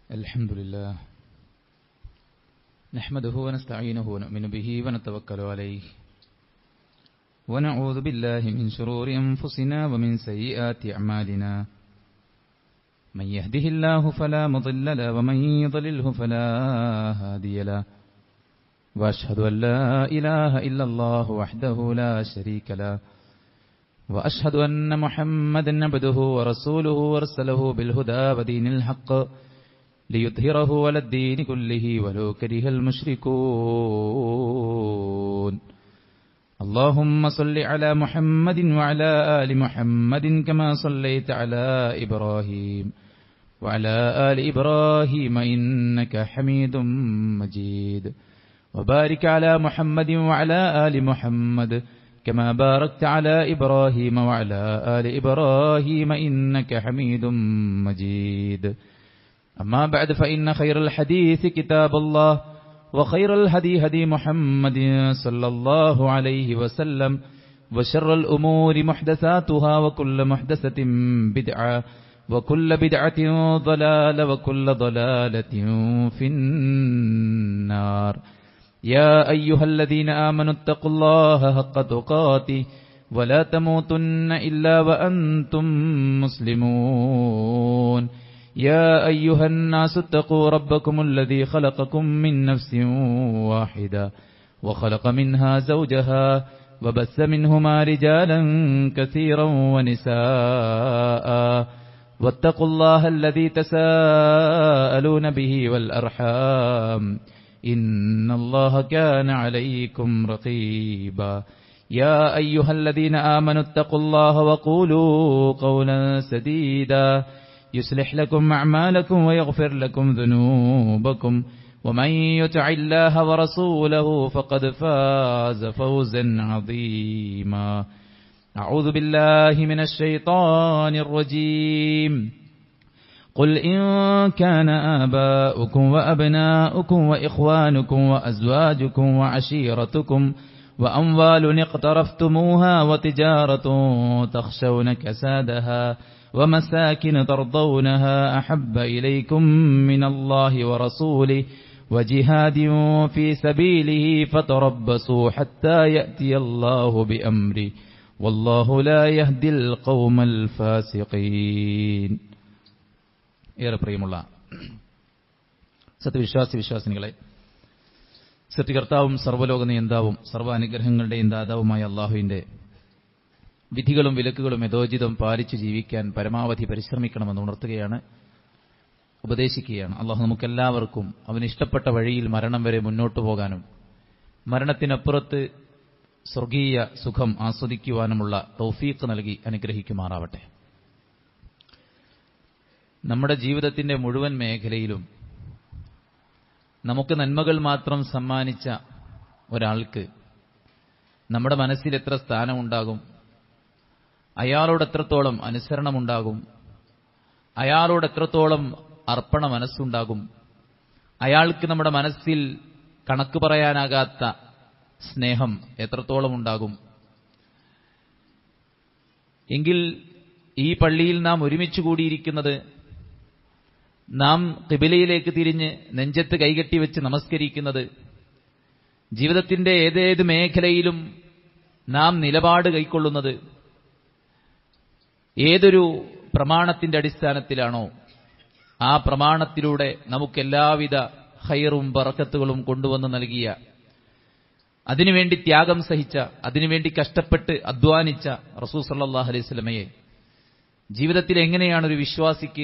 الحمد لله نحمده ونستعينه ونؤمن به ونتوكل عليه ونعوذ بالله من شرور أنفسنا ومن سيئات أعمالنا من يهده الله فلا مضل له ومن يضلله فلا هادي له وأشهد أن لا إله إلا الله وحده لا شريك له وأشهد أن محمدا عبده ورسوله وارسله بالهدى ودين الحق ليظهره على الدين كله ولو كره المشركون اللهم صل على محمد وعلى آل محمد كما صليت على إبراهيم وعلى آل إبراهيم إنك حميد مجيد وبارك على محمد وعلى آل محمد كما باركت على إبراهيم وعلى آل إبراهيم إنك حميد مجيد أما بعد فإن خير الحديث كتاب الله وخير الهدي هدي محمد صلى الله عليه وسلم وشر الأمور محدثاتها وكل محدثة بدعة وكل بدعة ضلالة وكل ضلالة في النار يا أيها الذين آمنوا اتقوا الله حق تقاته ولا تموتن إلا وأنتم مسلمون يا أيها الناس اتقوا ربكم الذي خلقكم من نفس واحدة وخلق منها زوجها وبث منهما رجالا كثيرا ونساء واتقوا الله الذي تساءلون به والأرحام إن الله كان عليكم رقيبا يا أيها الذين آمنوا اتقوا الله وقولوا قولا سديدا يصلح لكم أعمالكم ويغفر لكم ذنوبكم ومن يطع الله ورسوله فقد فاز فوزا عظيما أعوذ بالله من الشيطان الرجيم قل إن كان آباؤكم وأبناؤكم وإخوانكم وأزواجكم وعشيرتكم وأموال اقترفتموها وتجارة تخشون كسادها ومساكن ترضونها أحب إليكم من الله ورسوله وجهاد في سبيله فتربصوا حتى يأتي الله بأمره والله لا يهدي القوم الفاسقين ഏറെ പ്രിയമുള്ള സത്യവിശ്വാസി വിശ്വാസിനികളെ സത്യകർത്താവും സർവ്വലോക നിയന്താവും സർവ്വ അനുഗ്രഹങ്ങളുടെയും ദാതാവുമായ അള്ളാഹുവിന്റെ വിധികളും വിലക്കുകളും യഥോചിതം പാലിച്ചു ജീവിക്കാൻ പരമാവധി പരിശ്രമിക്കണമെന്ന് ഉണർത്തുകയാണ് ഉപദേശിക്കുകയാണ് അള്ളാഹു നമുക്കെല്ലാവർക്കും അവനിഷ്ടപ്പെട്ട വഴിയിൽ മരണം വരെ മുന്നോട്ടു പോകാനും മരണത്തിനപ്പുറത്ത് സ്വർഗീയ സുഖം ആസ്വദിക്കുവാനുമുള്ള തൗഫീഖ് നൽകി അനുഗ്രഹിക്കുമാറാവട്ടെ നമ്മുടെ ജീവിതത്തിന്റെ മുഴുവൻ മേഖലയിലും നമുക്ക് നന്മകൾ മാത്രം സമ്മാനിച്ച ഒരാൾക്ക് നമ്മുടെ മനസ്സിൽ എത്ര സ്ഥാനമുണ്ടാകും അയാളോട് എത്രത്തോളം അനുസരണമുണ്ടാകും അയാളോട് എത്രത്തോളം അർപ്പണ മനസ്സുണ്ടാകും അയാൾക്ക് നമ്മുടെ മനസ്സിൽ കണക്ക് പറയാനാകാത്ത സ്നേഹം എത്രത്തോളം ഉണ്ടാകും എങ്കിൽ ഈ പള്ളിയിൽ നാം ഒരുമിച്ച് കൂടിയിരിക്കുന്നത് നാം കിബിലയിലേക്ക് തിരിഞ്ഞ് നെഞ്ചത്ത് കൈകെട്ടി വെച്ച് നമസ്കരിക്കുന്നത് ജീവിതത്തിന്റെ ഏതേത് മേഖലയിലും നാം നിലപാട് കൈക്കൊള്ളുന്നത് ഏതൊരു പ്രമാണത്തിന്റെ അടിസ്ഥാനത്തിലാണോ ആ പ്രമാണത്തിലൂടെ നമുക്കെല്ലാവിധ ഹൈറും ബറക്കത്തുകളും കൊണ്ടുവന്ന് നൽകിയ അതിനുവേണ്ടി ത്യാഗം സഹിച്ച അതിനുവേണ്ടി കഷ്ടപ്പെട്ട് അധ്വാനിച്ച റസൂ സല്ലാഹു അലൈഹി സ്വലമയെ ജീവിതത്തിൽ എങ്ങനെയാണ് ഒരു വിശ്വാസിക്ക്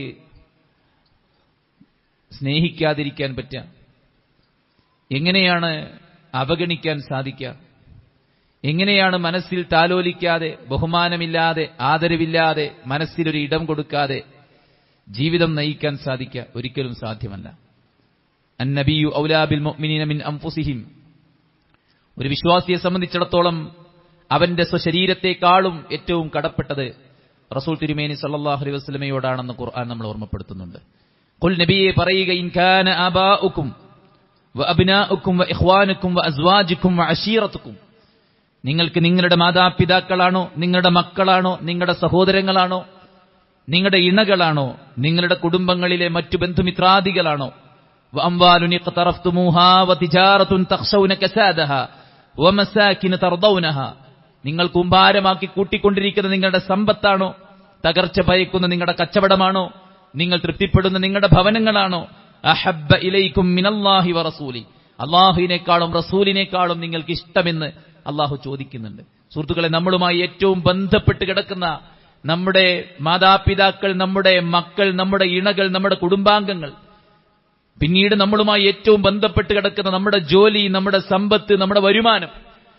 സ്നേഹിക്കാതിരിക്കാൻ പറ്റുക എങ്ങനെയാണ് അവഗണിക്കാൻ സാധിക്കുക എങ്ങനെയാണ് മനസ്സിൽ താലോലിക്കാതെ ബഹുമാനമില്ലാതെ ആദരവില്ലാതെ മനസ്സിലൊരു ഇടം കൊടുക്കാതെ ജീവിതം നയിക്കാൻ സാധിക്കുക ഒരിക്കലും സാധ്യമല്ല അന്നബിയു ഔലാബിൽ മിൻ അംഫുസിഹിം ഒരു വിശ്വാസിയെ സംബന്ധിച്ചിടത്തോളം അവന്റെ സ്വശരീരത്തെക്കാളും ഏറ്റവും കടപ്പെട്ടത് റസൂൽ തിരുമേനി സല്ലാഹു അലൈഹി വസ്ലമയോടാണെന്ന് ഖുർആൻ നമ്മൾ ഓർമ്മപ്പെടുത്തുന്നുണ്ട് കുൽ നബിയെ പറയുക ഇൻകാന ആബാഉക്കും വഅബ്നാഉക്കും വഇഖ്വാനുക്കും വഅസ്വാജുക്കും വഅശീറത്തുക്കും നിങ്ങൾക്ക് നിങ്ങളുടെ മാതാപിതാക്കളാണോ നിങ്ങളുടെ മക്കളാണോ നിങ്ങളുടെ സഹോദരങ്ങളാണോ നിങ്ങളുടെ ഇണകളാണോ നിങ്ങളുടെ കുടുംബങ്ങളിലെ മറ്റു ബന്ധുമിത്രാദികളാണോ وأموال اقترفتموها وتجارة تخشون كسادها ومساكن ترضونها നിങ്ങൾ കുമ്പാരമാക്കി കൂട്ടിക്കൊണ്ടിരിക്കുന്ന നിങ്ങളുടെ സമ്പത്താണോ തകർച്ച ഭയക്കുന്ന നിങ്ങളുടെ കച്ചവടമാണോ നിങ്ങൾ തൃപ്തിപ്പെടുന്ന നിങ്ങളുടെ ഭവനങ്ങളാണോ അഹബ്ബ ഇലൈക്കും മിനല്ലാഹി വറസൂലി അള്ളാഹുവിനേക്കാളും റസൂലിനേക്കാളും നിങ്ങൾക്ക് ഇഷ്ടമെന്ന് അള്ളാഹു ചോദിക്കുന്നുണ്ട് സുഹൃത്തുക്കളെ നമ്മളുമായി ഏറ്റവും ബന്ധപ്പെട്ട് കിടക്കുന്ന നമ്മുടെ മാതാപിതാക്കൾ നമ്മുടെ മക്കൾ നമ്മുടെ ഇണകൾ നമ്മുടെ കുടുംബാംഗങ്ങൾ പിന്നീട് നമ്മളുമായി ഏറ്റവും ബന്ധപ്പെട്ട് കിടക്കുന്ന നമ്മുടെ ജോലി നമ്മുടെ സമ്പത്ത് നമ്മുടെ വരുമാനം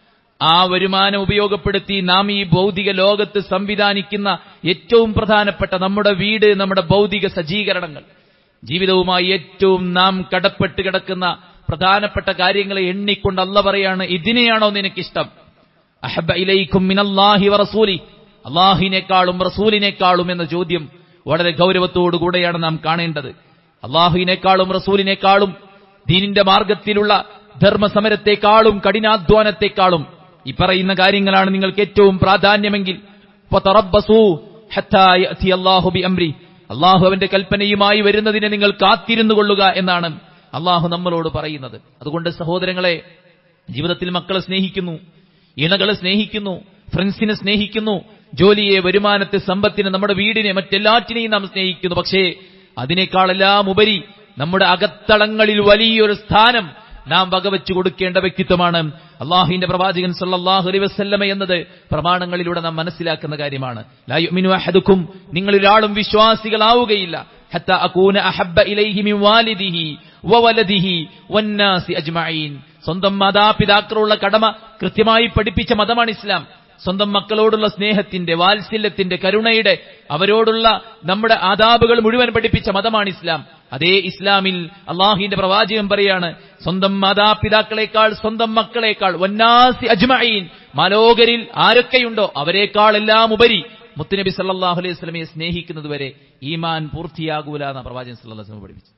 ആ വരുമാനം ഉപയോഗപ്പെടുത്തി നാം ഈ ഭൗതിക ലോകത്ത് സംവിധാനിക്കുന്ന ഏറ്റവും പ്രധാനപ്പെട്ട നമ്മുടെ വീട് നമ്മുടെ ഭൗതിക സജ്ജീകരണങ്ങൾ ജീവിതവുമായി ഏറ്റവും നാം കടപ്പെട്ട് കിടക്കുന്ന പ്രധാനപ്പെട്ട കാര്യങ്ങളെ എണ്ണിക്കൊണ്ട് അല്ല പറയാണ് ഇതിനെയാണോ നിനക്കിഷ്ടം അഹബ ഇലൈക്കും മിനല്ലാഹി വറസൂലി അള്ളാഹിനേക്കാളും റസൂലിനേക്കാളും എന്ന ചോദ്യം വളരെ ഗൗരവത്തോടുകൂടെയാണ് നാം കാണേണ്ടത് അള്ളാഹുവിനേക്കാളും റസൂലിനേക്കാളും ദീനിന്റെ മാർഗത്തിലുള്ള ധർമ്മസമരത്തെക്കാളും കഠിനാധ്വാനത്തെക്കാളും ഈ പറയുന്ന കാര്യങ്ങളാണ് നിങ്ങൾക്ക് ഏറ്റവും പ്രാധാന്യമെങ്കിൽ ഫതറബ്ബസൂ ഹത്താ യഅതി അല്ലാഹു ബിഅംരി അള്ളാഹു അവന്റെ കൽപ്പനയുമായി വരുന്നതിനെ നിങ്ങൾ കാത്തിരുന്നു കൊള്ളുക എന്നാണ് അള്ളാഹു നമ്മളോട് പറയുന്നത് അതുകൊണ്ട് സഹോദരങ്ങളെ ജീവിതത്തിൽ മക്കളെ സ്നേഹിക്കുന്നു ഇണകളെ സ്നേഹിക്കുന്നു ഫ്രണ്ട്സിനെ സ്നേഹിക്കുന്നു ജോലിയെ വരുമാനത്തെ സമ്പത്തിനെ നമ്മുടെ വീടിനെ മറ്റെല്ലാറ്റിനെയും നാം സ്നേഹിക്കുന്നു പക്ഷേ അതിനേക്കാളെല്ലാം ഉപരി നമ്മുടെ അകത്തളങ്ങളിൽ വലിയൊരു സ്ഥാനം നാം വകവെച്ചു കൊടുക്കേണ്ട വ്യക്തിത്വമാണ് അള്ളാഹുവിന്റെ പ്രവാചകൻ സല്ലല്ലാഹു അലൈഹി വസല്ലമ എന്നത് പ്രമാണങ്ങളിലൂടെ നാം മനസ്സിലാക്കുന്ന കാര്യമാണ് ലാ യുഅ്മിനു അഹദുക്കും നിങ്ങൾ ഒരാളും വിശ്വാസികളാവുകയില്ല ഹത്ത അകൂന അഹബ്ബ ഇലൈഹി മിൻ വാലിദിഹി വവലദിഹി വന്നാസി അജ്മഈൻ സ്വന്തം മാതാപിതാക്കളുള്ള കടമ കൃത്യമായി പഠിപ്പിച്ച മതമാണ് ഇസ്ലാം സ്വന്തം മക്കളോടുള്ള സ്നേഹത്തിന്റെ വാത്സല്യത്തിന്റെ കരുണയുടെ അവരോടുള്ള നമ്മുടെ ആദാബുകൾ മുഴുവൻ പഠിപ്പിച്ച മതമാണ് ഇസ്ലാം അതേ ഇസ്ലാമിൽ അള്ളാഹിന്റെ പ്രവാചകൻ പറയാണ് സ്വന്തം മാതാപിതാക്കളെക്കാൾ സ്വന്തം മക്കളെക്കാൾ വന്നാസി അജ്മഈൻ മാലോകരിൽ ആരൊക്കെയുണ്ടോ അവരെക്കാൾ എല്ലാം ഉപരി മുത്തുനബി സല്ലല്ലാഹു അലൈഹി വസല്ലമയെ സ്നേഹിക്കുന്നത് വരെ ഈമാൻ പൂർത്തിയാകൂല എന്ന പ്രവാചകൻ സല്ലല്ലാഹു അലൈഹി വസല്ലം പഠിപ്പിച്ചു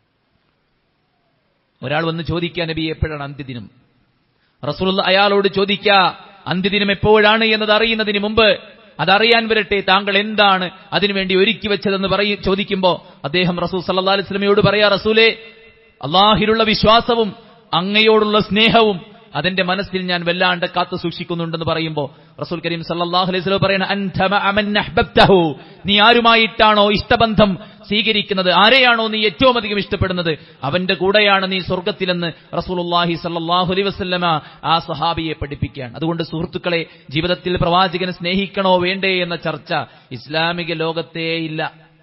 ഒരാൾ വന്ന് ചോദിക്കാൻ നബി എപ്പോഴാണ് അന്ത്യദിനം റസൂൽ അയാളോട് ചോദിക്ക അന്ത്യദിനം എപ്പോഴാണ് എന്നത് അറിയുന്നതിന് മുമ്പ് അതറിയാൻ വരട്ടെ താങ്കൾ എന്താണ് അതിനുവേണ്ടി ഒരുക്കി വെച്ചതെന്ന് പറയും ചോദിക്കുമ്പോ അദ്ദേഹം റസൂൽ സല്ലാ അലൈഹി സ്വലമയോട് പറയാ റസൂലെ അള്ളാഹിലുള്ള വിശ്വാസവും അങ്ങയോടുള്ള സ്നേഹവും അതെന്റെ മനസ്സിൽ ഞാൻ വല്ലാണ്ട് കാത്തു സൂക്ഷിക്കുന്നുണ്ടെന്ന് പറയുമ്പോൾ റസൂൽ കരീം സല്ലല്ലാഹു അലൈഹി വസല്ലം പറയണ അൻത അമൻ അഹ്ബബ്തഹു നീ ആരുമായിട്ടാണോ ഇഷ്ടബന്ധം സ്വീകരിക്കുന്നത് ആരെയാണോ നീ ഏറ്റവും അധികം ഇഷ്ടപ്പെടുന്നത് അവന്റെ കൂടെയാണ് നീ സ്വർഗത്തിലെന്ന് റസൂലുള്ളാഹി സല്ലല്ലാഹു അലൈഹി വസല്ലമ ആ സഹാബിയെ പഠിപ്പിക്കുകയാണ് അതുകൊണ്ട് സുഹൃത്തുക്കളെ ജീവിതത്തിൽ പ്രവാചകനെ സ്നേഹിക്കണോ വേണ്ടേ എന്ന ചർച്ച ഇസ്ലാമിക ലോകത്തേ ഇല്ല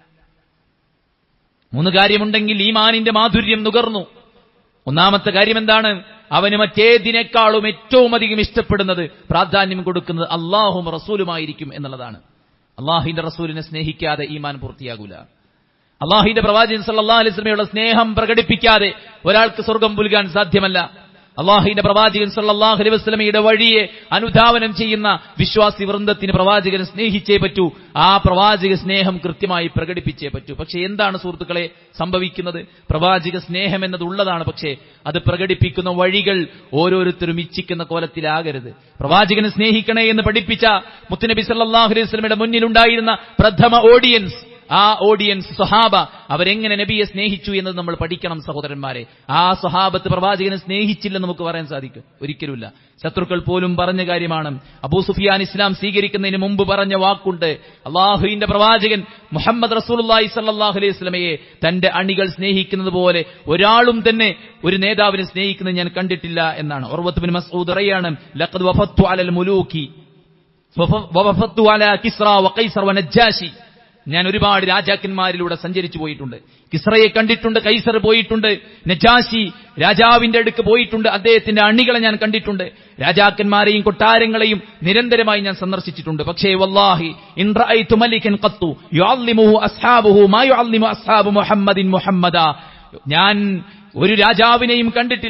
മൂന്ന് കാര്യമുണ്ടെങ്കിൽ ഈമാനിന്റെ മാധുര്യം നുകർന്നു ഒന്നാമത്തെ കാര്യം എന്താണ് അവന് മറ്റേതിനേക്കാളും ഏറ്റവും അധികം ഇഷ്ടപ്പെടുന്നത് പ്രാധാന്യം കൊടുക്കുന്നത് അള്ളാഹും റസൂലുമായിരിക്കും എന്നുള്ളതാണ് അള്ളാഹിന്റെ റസൂലിനെ സ്നേഹിക്കാതെ ഈമാൻ പൂർത്തിയാകൂല അള്ളാഹിന്റെ പ്രവാചകൻ സല്ലാ അലിസ്ലമയുള്ള സ്നേഹം പ്രകടിപ്പിക്കാതെ ഒരാൾക്ക് സ്വർഗം പുൽകാൻ സാധ്യമല്ല അള്ളാഹിന്റെ പ്രവാചകൻ സല്ലാഹു അലൈഹി വസ്ലമയുടെ വഴിയെ അനുധാവനം ചെയ്യുന്ന വിശ്വാസി വൃന്ദത്തിന് പ്രവാചകനെ സ്നേഹിച്ചേ പറ്റൂ ആ പ്രവാചക സ്നേഹം കൃത്യമായി പ്രകടിപ്പിച്ചേ പറ്റൂ പക്ഷെ എന്താണ് സുഹൃത്തുക്കളെ സംഭവിക്കുന്നത് പ്രവാചക സ്നേഹം എന്നത് ഉള്ളതാണ് പക്ഷേ അത് പ്രകടിപ്പിക്കുന്ന വഴികൾ ഓരോരുത്തരും ഇച്ഛിക്കുന്ന കോലത്തിലാകരുത് പ്രവാചകനെ സ്നേഹിക്കണേ എന്ന് പഠിപ്പിച്ച മുത്തുനബി സല്ലാഹു അലൈഹി വസ്ലമയുടെ മുന്നിലുണ്ടായിരുന്ന പ്രഥമ ഓഡിയൻസ് ആ ഓഡിയൻസ് സ്വഹാബ അവരെങ്ങനെ നബിയെ സ്നേഹിച്ചു എന്ന് നമ്മൾ പഠിക്കണം സഹോദരന്മാരെ ആ സ്വഹാബത്ത് പ്രവാചകനെ സ്നേഹിച്ചില്ലെന്ന് നമുക്ക് പറയാൻ സാധിക്കും ഒരിക്കലുമില്ല ശത്രുക്കൾ പോലും പറഞ്ഞ കാര്യമാണ് അബൂ സുഫിയാൻ ഇസ്ലാം സ്വീകരിക്കുന്നതിന് മുമ്പ് പറഞ്ഞ വാക്കുണ്ട് അള്ളാഹുവിന്റെ പ്രവാചകൻ മുഹമ്മദ് റസൂലി സല്ലാഹു അലൈഹി സ്വലമയെ തന്റെ അണികൾ സ്നേഹിക്കുന്നത് പോലെ ഒരാളും തന്നെ ഒരു നേതാവിനെ സ്നേഹിക്കുന്നത് ഞാൻ കണ്ടിട്ടില്ല എന്നാണ് ഓർവത്ത് ബിൻ മസൂദ് പറയാണ് ലഖദ് വഫത്തു അലൽ മുലൂക്കി വഫത്തു അല കിസ്റ വഖൈസർ വനജ്ജാശി ഞാൻ ഒരുപാട് രാജാക്കന്മാരിലൂടെ സഞ്ചരിച്ചു പോയിട്ടുണ്ട് കിസ്രയെ കണ്ടിട്ടുണ്ട് കൈസർ പോയിട്ടുണ്ട് നജാശി രാജാവിന്റെ അടുക്ക് പോയിട്ടുണ്ട് അദ്ദേഹത്തിന്റെ അണികളെ ഞാൻ കണ്ടിട്ടുണ്ട് രാജാക്കന്മാരെയും കൊട്ടാരങ്ങളെയും നിരന്തരമായി ഞാൻ സന്ദർശിച്ചിട്ടുണ്ട് പക്ഷേ വല്ലാഹി ഇൻറഅയ്തു മലികൻ ഖത്തു യുഅല്ലിമുഹു അസ്ഹാബുഹു മാ യുഅല്ലിമു അസ്ഹാബു മുഹമ്മദിൻ മുഹമ്മദ ഞാൻ ഒരു രാജാവിനെയും കണ്ടിട്ടില്ല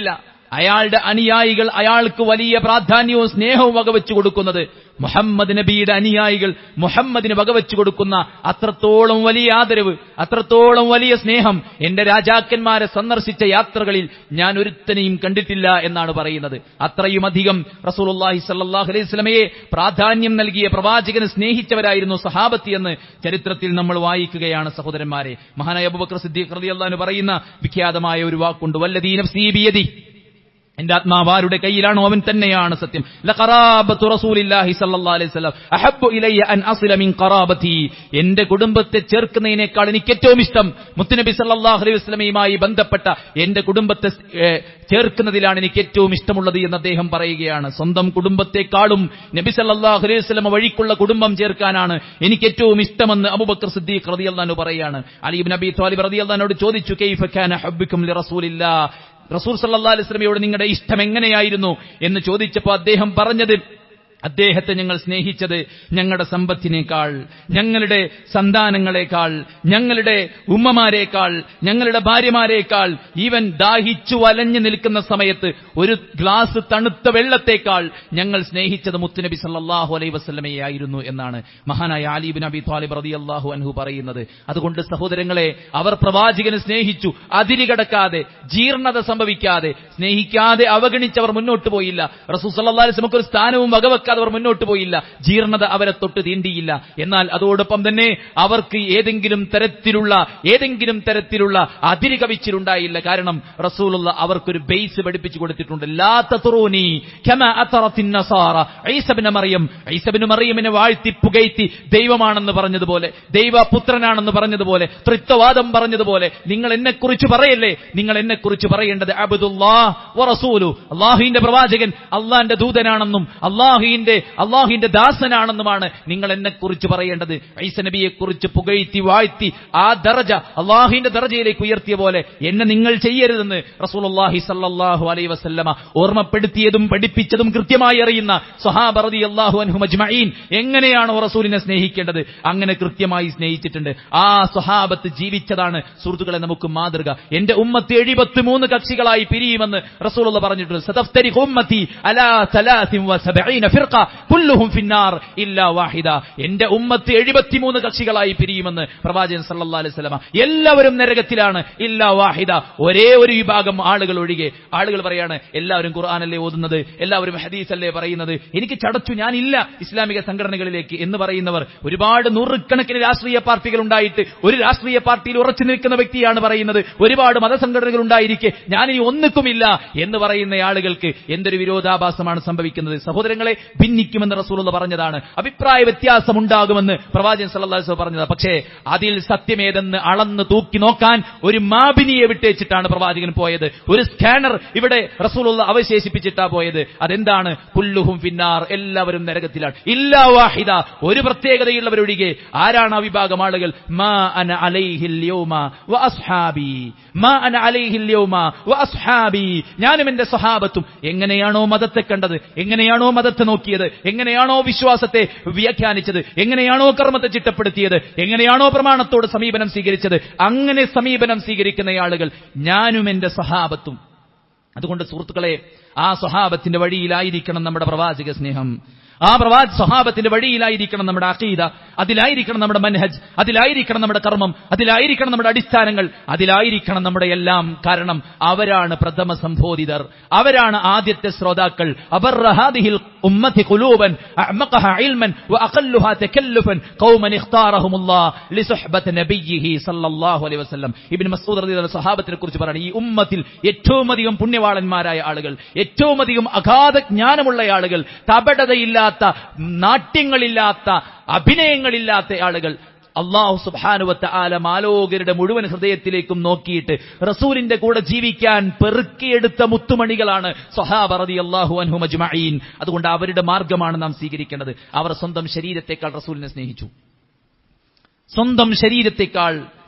അയാളുടെ അനുയായികൾ അയാൾക്ക് വലിയ പ്രാധാന്യവും സ്നേഹവും വകവെച്ചു കൊടുക്കുന്നത് മുഹമ്മദ് നബിയുടെ അനുയായികൾ മുഹമ്മദിന് വകവെച്ചു കൊടുക്കുന്ന അത്രത്തോളം വലിയ ആദരവ് അത്രത്തോളം വലിയ സ്നേഹം എന്റെ രാജാക്കന്മാരെ സന്ദർശിച്ച യാത്രകളിൽ ഞാൻ ഒരുത്തനെയും കണ്ടിട്ടില്ല എന്നാണ് പറയുന്നത് അത്രയും അധികം റസൂലുള്ളാഹി സല്ലല്ലാഹു അലൈഹി വസല്ലമയെ പ്രാധാന്യം നൽകിയ പ്രവാചകനെ സ്നേഹിച്ചവരായിരുന്നു സഹാബത്തി എന്ന് ചരിത്രത്തിൽ നമ്മൾ വായിക്കുകയാണ് സഹോദരന്മാരെ മഹാനായ അബൂബക്കർ സിദ്ദീഖ് റളിയല്ലാഹു അൻഹു പറയുന്ന വിഖ്യാതമായ ഒരു വാക്കുണ്ട് വല്ലദീ നഫ്സീ ബിയദി എന്റെ ആത്മാവ് ആരുടെ കയ്യിലാണോ അവൻ തന്നെയാണ് സത്യം ലഖറാബത്തു റസൂലില്ലാഹി സല്ലല്ലാഹു അലൈഹി വസല്ലം അഹബ്ബു ഇലയ്യ അൻ അസില മിൻ ഖറാബതി എന്റെ കുടുംബത്തെ ചേർക്കുന്നതിനേക്കാൾ എനിക്ക് ഏറ്റവും ഇഷ്ടം മുത്തുനബി സല്ലല്ലാഹു അലൈഹി വസല്ലമയുമായി ബന്ധപ്പെട്ട എന്റെ കുടുംബത്തെ ഏഹ്, ചേർക്കുന്നതിലാണ് എനിക്ക് ഏറ്റവും ഇഷ്ടമുള്ളത് എന്ന് അദ്ദേഹം പറയുകയാണ് സ്വന്തം കുടുംബത്തെക്കാളും നബി സല്ലല്ലാഹു അലൈഹി വസല്ലമ വഴിക്കുള്ള കുടുംബം ചേർക്കാനാണ് എനിക്ക് ഏറ്റവും ഇഷ്ടമെന്ന് അബൂബക്കർ സിദ്ദീഖ് റളിയല്ലാഹു അൻഹു പറയാണ് അലി ഇബ്നു അബി ത്വാലിബ് റളിയല്ലാഹു അൻഹുവോട് ചോദിച്ചു കൈഫ കാന ഹബ്ബുക്കും ലി റസൂൽ സല്ലല്ലാഹു അലൈഹി വസല്ലമയോട് നിങ്ങളുടെ ഇഷ്ടം എങ്ങനെയായിരുന്നു എന്ന് ചോദിച്ചപ്പോൾ അദ്ദേഹം പറഞ്ഞത് അദ്ദേഹത്തെ ഞങ്ങൾ സ്നേഹിച്ചത് ഞങ്ങളുടെ സമ്പത്തിനേക്കാൾ ഞങ്ങളുടെ സന്താനങ്ങളെക്കാൾ ഞങ്ങളുടെ ഉമ്മമാരെക്കാൾ ഞങ്ങളുടെ ഭാര്യമാരെക്കാൾ ഈവൻ ദാഹിച്ചു വലഞ്ഞു നിൽക്കുന്ന സമയത്ത് ഒരു ഗ്ലാസ് തണുത്ത വെള്ളത്തേക്കാൾ ഞങ്ങൾ സ്നേഹിച്ചത് മുത്തുനബി സല്ലല്ലാഹു അലൈഹി വസല്ലമയായിരുന്നു എന്നാണ് മഹാനായ ആലിബിൻ അബി താലിബ് റളിയല്ലാഹു അൻഹു പറയുന്നത് അതുകൊണ്ട് സഹോദരങ്ങളെ അവർ പ്രവാചകനെ സ്നേഹിച്ചു അതിരുകടക്കാതെ ജീർണത സംഭവിക്കാതെ സ്നേഹിക്കാതെ അവഗണിച്ചവർ മുന്നോട്ട് പോയില്ല റസൂൽ സല്ലല്ലാഹു അലൈഹി വസല്ലമക്ക് ഒരു സ്ഥാനവും വകവെക്കാതെ അവർ മുന്നോട്ട് പോയില്ല ജീർണത അവരെ തൊട്ട് തീണ്ടിയില്ല എന്നാൽ അതോടൊപ്പം തന്നെ അവർക്ക് ഏതെങ്കിലും തരത്തിലുള്ള ഏതെങ്കിലും തരത്തിലുള്ള അതിര് കവിച്ചിലുണ്ടായില്ല കാരണം റസൂലുള്ള അവർക്കൊരു ബേസ് പഠിപ്പിച്ചു കൊടുത്തിട്ടുണ്ട് ലാ തത്റൂനി കമാ അത്തറത്തിൻ നസാറ ഈസ ഇബ്നു മറിയം ഈസ ഇബ്നു മറിയമിനെ വാഴ്ത്തി പുകഴ്ത്തി ദൈവമാണെന്ന് പറഞ്ഞതുപോലെ ദൈവപുത്രനാണെന്ന് പറഞ്ഞതുപോലെ ത്രിത്വവാദം പറഞ്ഞതുപോലെ നിങ്ങൾ എന്നെക്കുറിച്ച് പറയല്ലേ നിങ്ങൾ എന്നെക്കുറിച്ച് പറയേണ്ടത് അബ്ദുല്ലാ വറസൂലു അള്ളാഹുവിന്റെ പ്രവാചകൻ അള്ളാഹിന്റെ ദൂതനാണെന്നും അള്ളാഹുവിന്റെ അള്ളാഹുവിന്റെ ദാസനാണെന്നുമാണ് നിങ്ങൾ എന്നെക്കുറിച്ച് പറയേണ്ടത് ഐസ നബിയെ കുറിച്ച് പുകഴ്ത്തി വാഴ്ത്തി ആ ദറജ അള്ളാഹുവിന്റെ ദറജയിലേക്ക് ഉയർത്തിയ പോലെ എന്നെ നിങ്ങൾ ചെയ്യരുതെന്ന് റസൂലുള്ളാഹി സല്ലല്ലാഹു അലൈഹി വസല്ലമ ഓർമ്മപ്പെടുത്തിയതും പഠിപ്പിച്ചതും കൃത്യമായി അറിയുന്ന സ്വഹാബ റളിയല്ലാഹു അൻഹു മജ്മഈൻ എങ്ങനെയാണോ റസൂലിനെ സ്നേഹിക്കേണ്ടത് അങ്ങനെ കൃത്യമായി സ്നേഹിച്ചിട്ടുണ്ട് ആ സ്വഹാബത്ത് ജീവിച്ചതാണ് സുഹൃത്തുക്കളെ നമുക്ക് മാതൃക എന്റെ ഉമ്മത്ത് എഴുപത്തിമൂന്ന് കക്ഷികളായി പിരിയുമെന്ന് റസൂലുള്ള പറഞ്ഞിട്ടുണ്ട് സതഫ്തരി ഉമ്മത്തി അലാ സലാസിൻ വസബഈന ഫിർഖ കുല്ലുഹും ഫിന്നാർ ഇല്ലാ വാഹിദ എന്റെ ഉമ്മത്ത് എഴുപത്തിമൂന്ന് കക്ഷികളായി പിരിയുമെന്ന് പ്രവാചകൻ സല്ലല്ലാഹു അലൈഹി വസല്ലമ എല്ലാവരും നരകത്തിലാണ് ഇല്ലാ വാഹിദ ഒരേ ഒരു വിഭാഗം ആളുകൾ ഒഴികെ ആളുകൾ പറയാണ് എല്ലാവരും ഖുർആനല്ലേ ഓതുന്നത് എല്ലാവരും ഹദീസല്ലേ പറയുന്നത് എനിക്ക് ചടച്ചു ഞാനില്ല ഇസ്ലാമിക സംഘടനകളിലേക്ക് എന്ന് പറയുന്നവർ ഒരുപാട് നൂറുകണക്കിന് രാഷ്ട്രീയ പാർട്ടികൾ ഉണ്ടായിട്ട് ഒരു രാഷ്ട്രീയ പാർട്ടിയിൽ ഉറച്ചു നിൽക്കുന്ന വ്യക്തിയാണ് പറയുന്നത് ഒരുപാട് മതസംഘടനകൾ ഉണ്ടായിരിക്കെ ഞാനിനി ഒന്നിക്കുമില്ല എന്ന് പറയുന്ന ആളുകൾക്ക് എന്തൊരു വിരോധാഭാസമാണ് സംഭവിക്കുന്നത് സഹോദരങ്ങളെ ഭിന്നിക്കുമെന്ന് റസൂലുള്ള പറഞ്ഞതാണ് അഭിപ്രായ വ്യത്യാസം ഉണ്ടാകുമെന്ന് പ്രവാചകൻ സല്ലല്ലാഹു അലൈഹി വസല്ലം പറഞ്ഞത് പക്ഷേ അതിൽ സത്യമേതെന്ന് അളന്ന് തൂക്കി നോക്കാൻ ഒരു മാബിനിയെ വിട്ടേച്ചിട്ടാണ് പ്രവാചകൻ പോയത് ഒരു സ്കാനർ ഇവിടെ റസൂലുള്ള അവശേഷിപ്പിച്ചിട്ടാ പോയത് അതെന്താണ് കുല്ലുഹും ഫിന്നാർ എല്ലാവരും നരകത്തിലാണ് ഇല്ലാ വാഹിദ ഒരു പ്രത്യേകതയുള്ളവരൊഴികെ ആരാണ് ആ വിഭാഗം ആളുകൾ മാ അന അലൈഹിൽ യൗമ വ അസ്ഹാബി മാ അന അലൈഹിൽ യൗമ വ അസ്ഹാബി ഞാനും എന്റെ സഹാബത്തും എങ്ങനെയാണോ മതത്തെ കണ്ടത് എങ്ങനെയാണോ മതത്തെ നോക്കിയത് എങ്ങനെയാണോ വിശ്വാസത്തെ വ്യാഖ്യാനിച്ചത് എങ്ങനെയാണോ കർമ്മത്തെ ചിട്ടപ്പെടുത്തിയത് എങ്ങനെയാണോ പ്രമാണത്തോട് സമീപനം സ്വീകരിച്ചത് അങ്ങനെ സമീപനം സ്വീകരിക്കുന്ന ആളുകൾ ഞാനും എന്റെ സഹാബത്തും അതുകൊണ്ട് സുഹൃത്തുക്കളെ ആ സ്വഹാബത്തിന്റെ വഴിയിലായിരിക്കണം നമ്മുടെ പ്രവാചക സ്നേഹം ആ പ്രവാച സ്വഹാബത്തിന്റെ വഴിയിലായിരിക്കണം നമ്മുടെ അഖീദ അതിലായിരിക്കണം നമ്മുടെ മൻഹജ് അതിലായിരിക്കണം നമ്മുടെ കർമ്മം അതിലായിരിക്കണം നമ്മുടെ അടിസ്ഥാനങ്ങൾ അതിലായിരിക്കണം നമ്മുടെ എല്ലാം കാരണം അവരാണ് പ്രഥമ സംബോധിതർ അവരാണ് ആദ്യത്തെ ശ്രോതാക്കൾ അവർ ഹാദിഹിൽ ഉമ്മത്തി ഖുലൂബൻ അഅ്മഖഹ ഇൽമൻ വഅഖല്ലുഹാ തകല്ലുഫൻ ഖൗമൻ ഇഖ്താറഹുമുല്ലാഹ് ലിസുഹ്ബത്ത് നബിയിഹി സല്ലല്ലാഹു അലൈഹി വസല്ലം ഇബ്നു മസ്ഊദ് റളിയല്ലാഹു സ്വഹാബത്തിനെ കുറിച്ച് പറയുന്നത് ഈ ഉമ്മത്തിൽ ഏറ്റവും അധികം പുണ്യവാളന്മാരായ ആളുകൾ ഏറ്റവും അധികം അഗാധ ജ്ഞാനമുള്ള ആളുകൾ കപടതയില്ലാത്ത നാട്യങ്ങളില്ലാത്ത അഭിനയങ്ങളില്ലാത്ത ആളുകൾ അള്ളാഹു സുബാനുവത്ത ആല മാലോകരുടെ മുഴുവൻ ഹൃദയത്തിലേക്കും നോക്കിയിട്ട് റസൂലിന്റെ കൂടെ ജീവിക്കാൻ പെറുക്കിയെടുത്ത മുത്തുമണികളാണ് സഹാബറതി അള്ളാഹു അൻഹു മജ്മഈൻ അതുകൊണ്ട് അവരുടെ മാർഗമാണ് നാം സ്വീകരിക്കേണ്ടത് അവർ സ്വന്തം ശരീരത്തെക്കാൾ റസൂലിനെ സ്നേഹിച്ചു സ്വന്തം ശരീരത്തെക്കാൾ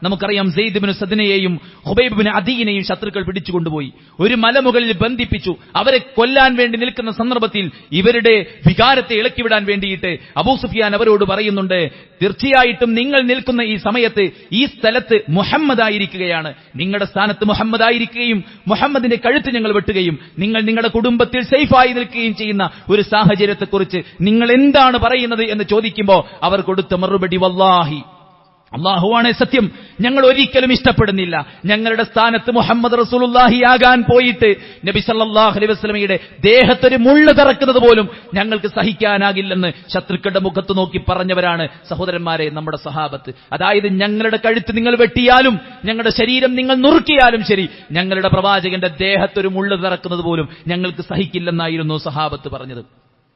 നമുക്കറിയാം സെയ്ദ്ബിന് സദിനെയും ഹുബൈബിന് അദീനെയും ശത്രുക്കൾ പിടിച്ചുകൊണ്ടുപോയി ഒരു മലമുകളിൽ ബന്ധിപ്പിച്ചു അവരെ കൊല്ലാൻ വേണ്ടി നിൽക്കുന്ന സന്ദർഭത്തിൽ ഇവരുടെ വികാരത്തെ ഇളക്കിവിടാൻ വേണ്ടിയിട്ട് അബൂ സുഫിയാൻ അവരോട് പറയുന്നുണ്ട് തീർച്ചയായിട്ടും നിങ്ങൾ നിൽക്കുന്ന ഈ സമയത്ത് ഈ സ്ഥലത്ത് മുഹമ്മദ് ആയിരിക്കുകയാണ് നിങ്ങളുടെ സ്ഥാനത്ത് മുഹമ്മദ് ആയിരിക്കുകയും മുഹമ്മദിന്റെ കഴുത്ത് ഞങ്ങൾ വെട്ടുകയും നിങ്ങൾ നിങ്ങളുടെ കുടുംബത്തിൽ സേഫായി നിൽക്കുകയും ചെയ്യുന്ന ഒരു സാഹചര്യത്തെക്കുറിച്ച് നിങ്ങൾ എന്താണ് പറയുന്നത് എന്ന് ചോദിക്കുമ്പോൾ അവർ കൊടുത്ത മറുപടി വല്ലാഹി അള്ളാഹുവാണ് സത്യം ഞങ്ങൾ ഒരിക്കലും ഇഷ്ടപ്പെടുന്നില്ല ഞങ്ങളുടെ സ്ഥാനത്ത് മുഹമ്മദ് റസൂലുള്ളാഹി ആകാൻ പോയിട്ട് നബി സല്ലല്ലാഹു അലൈഹി വസല്ലമയുടെ ദേഹത്തൊരു മുള്ള് തറക്കുന്നത് പോലും ഞങ്ങൾക്ക് സഹിക്കാനാകില്ലെന്ന് ശത്രുക്കളുടെ മുഖത്ത് നോക്കി പറഞ്ഞവരാണ് സഹോദരന്മാരെ നമ്മുടെ സഹാബത്ത് അതായത് ഞങ്ങളുടെ കഴുത്ത് നിങ്ങൾ വെട്ടിയാലും ഞങ്ങളുടെ ശരീരം നിങ്ങൾ നുറുക്കിയാലും ശരി ഞങ്ങളുടെ പ്രവാചകന്റെ ദേഹത്തൊരു മുള്ള് തറക്കുന്നത് പോലും ഞങ്ങൾക്ക് സഹിക്കില്ലെന്നായിരുന്നു സഹാബത്ത് പറഞ്ഞത്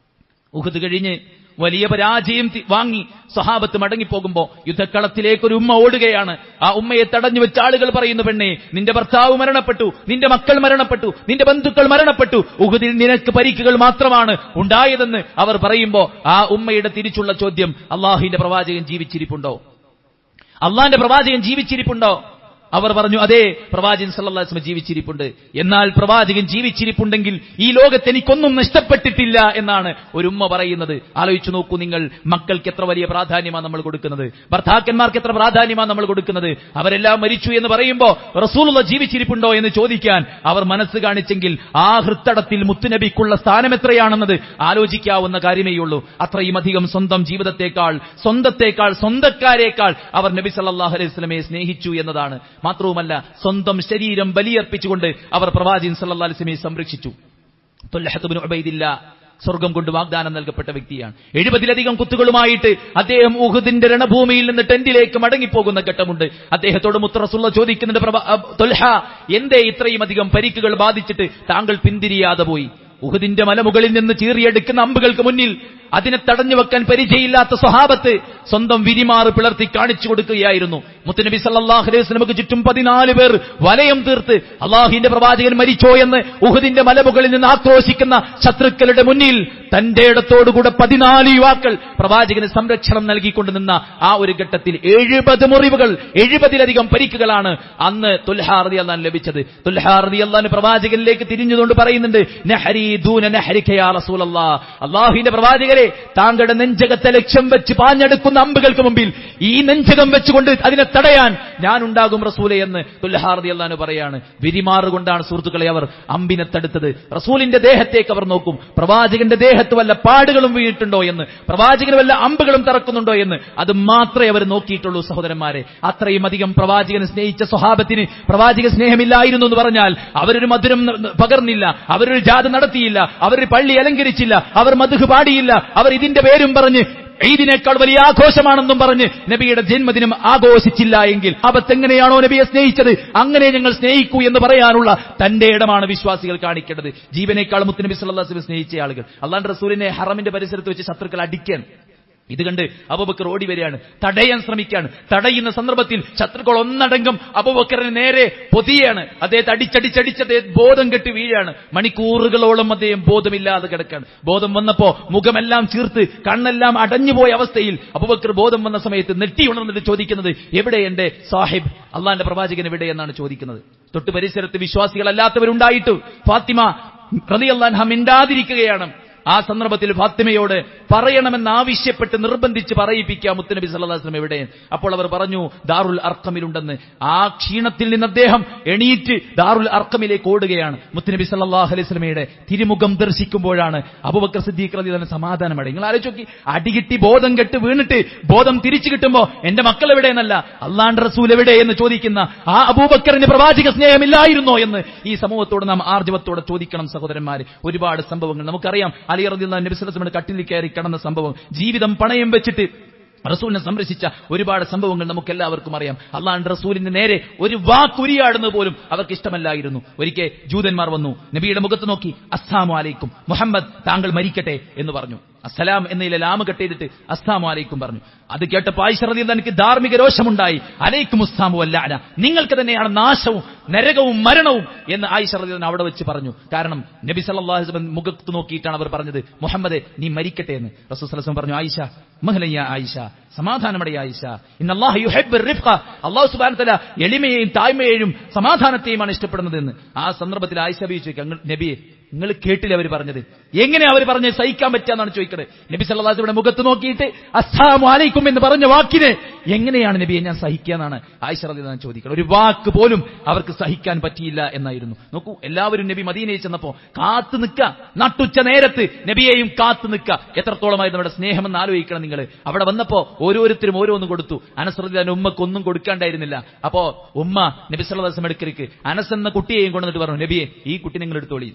ഉഹദ് കഴിഞ്ഞ് വലിയ പരാജയം തി- വാങ്ങി സഹാബത്ത് മടങ്ങിപ്പോകുമ്പോ യുദ്ധക്കളത്തിലേക്ക് ഒരു ഉമ്മ ഓടുകയാണ് ആ ഉമ്മയെ തടഞ്ഞു വെച്ച ആളുകൾ പറയുന്നു പെണ്ണേ നിന്റെ ഭർത്താവ് മരണപ്പെട്ടു നിന്റെ മക്കൾ മരണപ്പെട്ടു നിന്റെ ബന്ധുക്കൾ മരണപ്പെട്ടു ഉഹദിൽ നിനക്ക് പരിക്കുകൾ മാത്രമാണ് ഉണ്ടായതെന്ന് അവർ പറയുമ്പോ ആ ഉമ്മയുടെ തിരിച്ചുള്ള ചോദ്യം അള്ളാഹുവിന്റെ പ്രവാചകൻ ജീവിച്ചിരിപ്പുണ്ടോ അള്ളാന്റെ പ്രവാചകൻ ജീവിച്ചിരിപ്പുണ്ടോ അവർ പറഞ്ഞു അതെ പ്രവാചകൻ സല്ലല്ലാഹു അലൈഹി വസല്ലം ജീവിച്ചിരിപ്പുണ്ട് എന്നാൽ പ്രവാചകൻ ജീവിച്ചിരിപ്പുണ്ടെങ്കിൽ ഈ ലോകത്ത് എനിക്കൊന്നും നഷ്ടപ്പെട്ടിട്ടില്ല എന്നാണ് ഒരു ഉമ്മ പറയുന്നത് ആലോചിച്ചു നോക്കൂ നിങ്ങൾ മക്കൾക്ക് എത്ര വലിയ പ്രാധാന്യമാണ് നമ്മൾ കൊടുക്കുന്നത് ഭർത്താക്കന്മാർക്ക് എത്ര പ്രാധാന്യമാണ് നമ്മൾ കൊടുക്കുന്നത് അവരെല്ലാം മരിച്ചു എന്ന് പറയുമ്പോൾ റസൂലുള്ള ജീവിച്ചിരിപ്പുണ്ടോ എന്ന് ചോദിക്കാൻ അവർ മനസ്സ് കാണിച്ചെങ്കിൽ ആ ഹൃത്തടത്തിൽ മുത്തുനബിക്കുള്ള സ്ഥാനം എത്രയാണെന്നത് ആലോചിക്കാവുന്ന കാര്യമേയുള്ളൂ അത്രയും അധികം സ്വന്തം ജീവിതത്തെക്കാൾ സ്വന്തത്തെക്കാൾ സ്വന്തക്കാരേക്കാൾ അവർ നബി സല്ലല്ലാഹു അലൈഹി വസല്ലമയെ സ്നേഹിച്ചു എന്നതാണ് മാത്രവുമല്ല സ്വന്തം ശരീരം ബലിയർപ്പിച്ചുകൊണ്ട് അവർ പ്രവാചകൻ സല്ലല്ലാഹു അലൈഹി വസല്ലമയെ സംരക്ഷിച്ചു തുൽഹത്ത് ബിൻ ഉബൈദില്ല സ്വർഗം കൊണ്ട് വാഗ്ദാനം നൽകപ്പെട്ട വ്യക്തിയാണ് എഴുപതിലധികം കുത്തുകളുമായിട്ട് അദ്ദേഹം ഉഹുദിന്റെ രണഭൂമിയിൽ നിന്ന് ടെന്റിലേക്ക് മടങ്ങിപ്പോകുന്ന ഘട്ടമുണ്ട് അദ്ദേഹത്തോട് മുത്തറസുള്ള ചോദിക്കുന്നുണ്ട് പ്രഭ- അബ് തൊൽഹ എന്തേ ഇത്രയും അധികം പരിക്കുകൾ ബാധിച്ചിട്ട് താങ്കൾ പിന്തിരിയാതെ പോയി ഉഹുദിന്റെ മലമുകളിൽ നിന്ന് ചീറിയെടുക്കുന്ന അമ്പുകൾക്ക് മുന്നിൽ അതിനെ തടഞ്ഞു വെക്കാൻ പരിചയമില്ലാത്ത സ്വഹാബത്ത് സ്വന്തം വിരിമാറ് പിളർത്തി കാണിച്ചു കൊടുക്കുകയായിരുന്നു മുത്തനബി സല്ലല്ലാഹു അലൈഹി വസല്ലമക്ക് ചുറ്റും പതിനാല് പേർ വലയം തീർത്ത് അള്ളാഹിന്റെ പ്രവാചകൻ മരിച്ചോ എന്ന് ഉഹുദിന്റെ മലമുകളിൽ നിന്ന് ആക്രോശിക്കുന്ന ശത്രുക്കളുടെ മുന്നിൽ തന്റെ ഇടത്തോടുകൂടെ പതിനാല് യുവാക്കൾ പ്രവാചകന് സംരക്ഷണം നൽകിക്കൊണ്ട് നിന്ന ആ ഒരു ഘട്ടത്തിൽ എഴുപത് മുറിവുകൾ എഴുപതിലധികം പരിക്കുകളാണ് അന്ന് തുൽഹാർദി അള്ളാൻ ലഭിച്ചത് തുൽഹാർദി അള്ളാൻ പ്രവാചകനിലേക്ക് തിരിഞ്ഞുകൊണ്ട് പറയുന്നുണ്ട് നഹരി ദൂന നഹരിക യാ റസൂലല്ലാ അള്ളാഹുവിന്റെ പ്രവാചകരെ താങ്കളുടെ നെഞ്ചകത്തെ ലക്ഷ്യം വെച്ച് പാഞ്ഞെടുക്കുന്ന അമ്പുകൾക്ക് മുമ്പിൽ ഈ നെഞ്ചകം വെച്ചുകൊണ്ട് അതിനെ തടയാൻ ഞാൻ ഉണ്ടാകും റസൂലെ എന്ന് തുൽഹാർദി അള്ളാന് പറയാണ് വിരിമാറുകൊണ്ടാണ് സുഹൃത്തുക്കളെ അവർ അമ്പിനെ തടുത്തത് റസൂലിന്റെ ദേഹത്തേക്ക് അവർ നോക്കും പ്രവാചകന്റെ ദേഹത്ത് വല്ല പാടുകളും വീണിട്ടുണ്ടോ എന്ന് പ്രവാചകന് വല്ല അമ്പുകളും തറക്കുന്നുണ്ടോ എന്ന് അത് മാത്രമേ അവർ നോക്കിയിട്ടുള്ളൂ സഹോദരന്മാരെ അത്രയും അധികം പ്രവാചകനെ സ്നേഹിച്ച സ്വഹാബത്തിന് പ്രവാചക സ്നേഹമില്ലായിരുന്നു എന്ന് പറഞ്ഞാൽ അവരൊരു മധുരം ന- പകർന്നില്ല അവരൊരു ജാഥ നടത്തിയില്ല അവരൊരു പള്ളി അലങ്കരിച്ചില്ല അവർ മധുഹ് പാടിയില്ല അവർ ഇതിന്റെ പേരും പറഞ്ഞ് ഈദിനേക്കാൾ വലിയ ആഘോഷമാണെന്നും പറഞ്ഞ് നബിയുടെ ജന്മദിനം ആഘോഷിച്ചില്ല എങ്കിൽ അബത്തെങ്ങനെയാണോ നബിയെ സ്നേഹിച്ചത് അങ്ങനെ ഞങ്ങൾ സ്നേഹിക്കൂ എന്ന് പറയാനുള്ള തന്റെ ഇടമാണ് വിശ്വാസികൾ കാണിക്കേണ്ടത് ജീവനേക്കാൾ മുത്തുനബി സല്ലല്ലാഹു അലൈഹി വസല്ലം സ്നേഹിച്ച ആളുകൾ അള്ളാന്റെ റസൂലിനെ ഹറമിന്റെ പരിസരത്ത് വെച്ച് ശത്രുക്കൾ അടിക്കാൻ ഇത് കണ്ട് അബുബക്കർ ഓടി വരികയാണ് തടയാൻ ശ്രമിക്കുകയാണ് തടയുന്ന സന്ദർഭത്തിൽ ശത്രുക്കൾ ഒന്നടങ്കം അബുബക്കറിന് നേരെ പൊതിയാണ് അദ്ദേഹത്തെ അടിച്ചടിച്ചടിച്ച് അദ്ദേഹം ബോധം കെട്ടി വീഴാണ് മണിക്കൂറുകളോളം അദ്ദേഹം ബോധമില്ലാതെ കിടക്കാണ് ബോധം വന്നപ്പോ മുഖമെല്ലാം ചീർത്ത് കണ്ണെല്ലാം അടഞ്ഞുപോയ അവസ്ഥയിൽ അബുബക്കർ ബോധം വന്ന സമയത്ത് നെട്ടി ഉണർന്നിട്ട് ചോദിക്കുന്നത് എവിടെ എന്റെ സാഹിബ് അള്ളാന്റെ പ്രവാചകൻ എവിടെ എന്നാണ് ചോദിക്കുന്നത് തൊട്ട് പരിസരത്ത് വിശ്വാസികളല്ലാത്തവരുണ്ടായിട്ട് ഫാത്തിമ റളിയല്ലാഹു അൻഹ മിണ്ടാതിരിക്കുകയാണ് ആ സന്ദർഭത്തിൽ ഫാത്തിമയോട് പറയണമെന്ന് ആവശ്യപ്പെട്ട് നിർബന്ധിച്ച് പറയിപ്പിക്കുക മുത്തനബി സല്ലല്ലാഹു അലൈഹി വസല്ലം എവിടെ അപ്പോൾ അവർ പറഞ്ഞു ദാറുൽ അർക്കമിലുണ്ടെന്ന് ആ ക്ഷീണത്തിൽ നിന്ന് അദ്ദേഹം എണീറ്റ് ദാറുൽ അർക്കമിലേക്ക് ഓടുകയാണ് മുത്തനബി സല്ലല്ലാഹു അലൈഹി വസല്ലമയുടെ തിരുമുഖം ദർശിക്കുമ്പോഴാണ് അബൂബക്കർ സിദ്ദീഖ് റളിയല്ലാഹു അൻഹു സമാധാനമടങ്ങി നിങ്ങൾ ആലോചിച്ച് നോക്കി അടികിട്ടി ബോധം കെട്ട് വീണിട്ട് ബോധം തിരിച്ചു കിട്ടുമ്പോ എന്റെ മക്കൾ എവിടെയെന്നല്ല അള്ളാണ്ട് റസൂൽ എവിടെ എന്ന് ചോദിക്കുന്ന ആ അബൂബക്കറിന് പ്രവാചക സ്നേഹമില്ലായിരുന്നോ എന്ന് ഈ സമൂഹത്തോട് നാം ആർജവത്തോടെ ചോദിക്കണം സഹോദരന്മാര് ഒരുപാട് സംഭവങ്ങൾ നമുക്കറിയാം അലി റളിയല്ലാഹു നബി സല്ലല്ലാഹു അലൈഹി വസല്ലം കട്ടിലിൽ കയറി കിടന്ന സംഭവം ജീവിതം പണയം വെച്ചിട്ട് റസൂലിനെ സംരക്ഷിച്ച ഒരുപാട് സംഭവങ്ങൾ നമുക്ക് എല്ലാവർക്കും അറിയാം അള്ളാഹ് റസൂലിന് നേരെ ഒരു വാക്കുരിയാടുന്നത് പോലും അവർക്ക് ഇഷ്ടമല്ലായിരുന്നു ഒരിക്കൽ ജൂതന്മാർ വന്നു നബിയുടെ മുഖത്ത് നോക്കി അസ്സാമു അലൈക്കും മുഹമ്മദ് താങ്കൾ മരിക്കട്ടെ എന്ന് പറഞ്ഞു അസ്സലാം എന്നതിലെ ലാമ് കട്ട് ചെയ്തിട്ട് അസ്സാമു അലൈക്കും പറഞ്ഞു അത് കേട്ടപ്പോൾ ആയിഷറതി എനിക്ക് ധാർമ്മിക രോഷമുണ്ടായി അലൈക്കും ഉസ്താമു അല്ലാന നിങ്ങൾക്ക് തന്നെയാണ് നാശവും നരകവും മരണവും എന്ന് ആയിഷറതി അവിടെ വെച്ച് പറഞ്ഞു കാരണം നബി സല്ലല്ലാഹു അലൈഹി വസല്ലം മുഖത്ത് നോക്കിയിട്ടാണ് അവർ പറഞ്ഞത് മുഹമ്മദെ നീ മരിക്കട്ടെ എന്ന് റസൂൽ സല്ലല്ലാഹു പറഞ്ഞു ആയിഷ മഹലയ്യ ആയിഷ സമാധാനമടയ ആയിഷ ഇന്നല്ലാഹു യുഹിബ്ബുർ റിഫ്ഖ അല്ലാഹു സുബ്ഹാനഹു വതആല എളിമയെയും താഴ്മയെയും സമാധാനത്തെയുമാണ് ഇഷ്ടപ്പെടുന്നതെന്ന് ആ സന്ദർഭത്തിൽ ആയിഷ ബി ചോദിക്കുക നബിയെ നിങ്ങൾ കേട്ടില്ല അവർ പറഞ്ഞത് എങ്ങനെ അവർ പറഞ്ഞത് സഹിക്കാൻ പറ്റാന്നാണ് ചോദിക്കുന്നത് നബി സല്ലാസിയുടെ മുഖത്ത് നോക്കിയിട്ട് അസ്സാമു അലൈക്കും എന്ന് പറഞ്ഞ വാക്കിനെ എങ്ങനെയാണ് നബിയെ ഞാൻ സഹിക്കുക എന്നാണ് ആയിഷറതി ഞാൻ ചോദിക്കുന്നത് ഒരു വാക്ക് പോലും അവർക്ക് സഹിക്കാൻ പറ്റിയില്ല എന്നായിരുന്നു നോക്കൂ എല്ലാവരും നബി മദീനയിൽ ചെന്നപ്പോ കാത്തു നിൽക്കുക നട്ടുച്ച നേരത്ത് നബിയെയും കാത്തു നിൽക്കുക എത്രത്തോളമായിരുന്നു നമ്മുടെ സ്നേഹമെന്ന് ആലോചിക്കണം നിങ്ങൾ അവിടെ വന്നപ്പോ ഓരോരുത്തരും ഓരോന്ന് കൊടുത്തു അനസ്രദിന്റെ ഉമ്മക്ക് ഒന്നും കൊടുക്കാണ്ടായിരുന്നില്ല അപ്പോ ഉമ്മ നബി സല്ലാസം എടുക്കലേക്ക് അനസ് എന്ന കുട്ടിയെയും കൊണ്ടുവന്നിട്ട് പറഞ്ഞു നബിയെ ഈ കുട്ടി നിങ്ങൾ എടുത്തോളി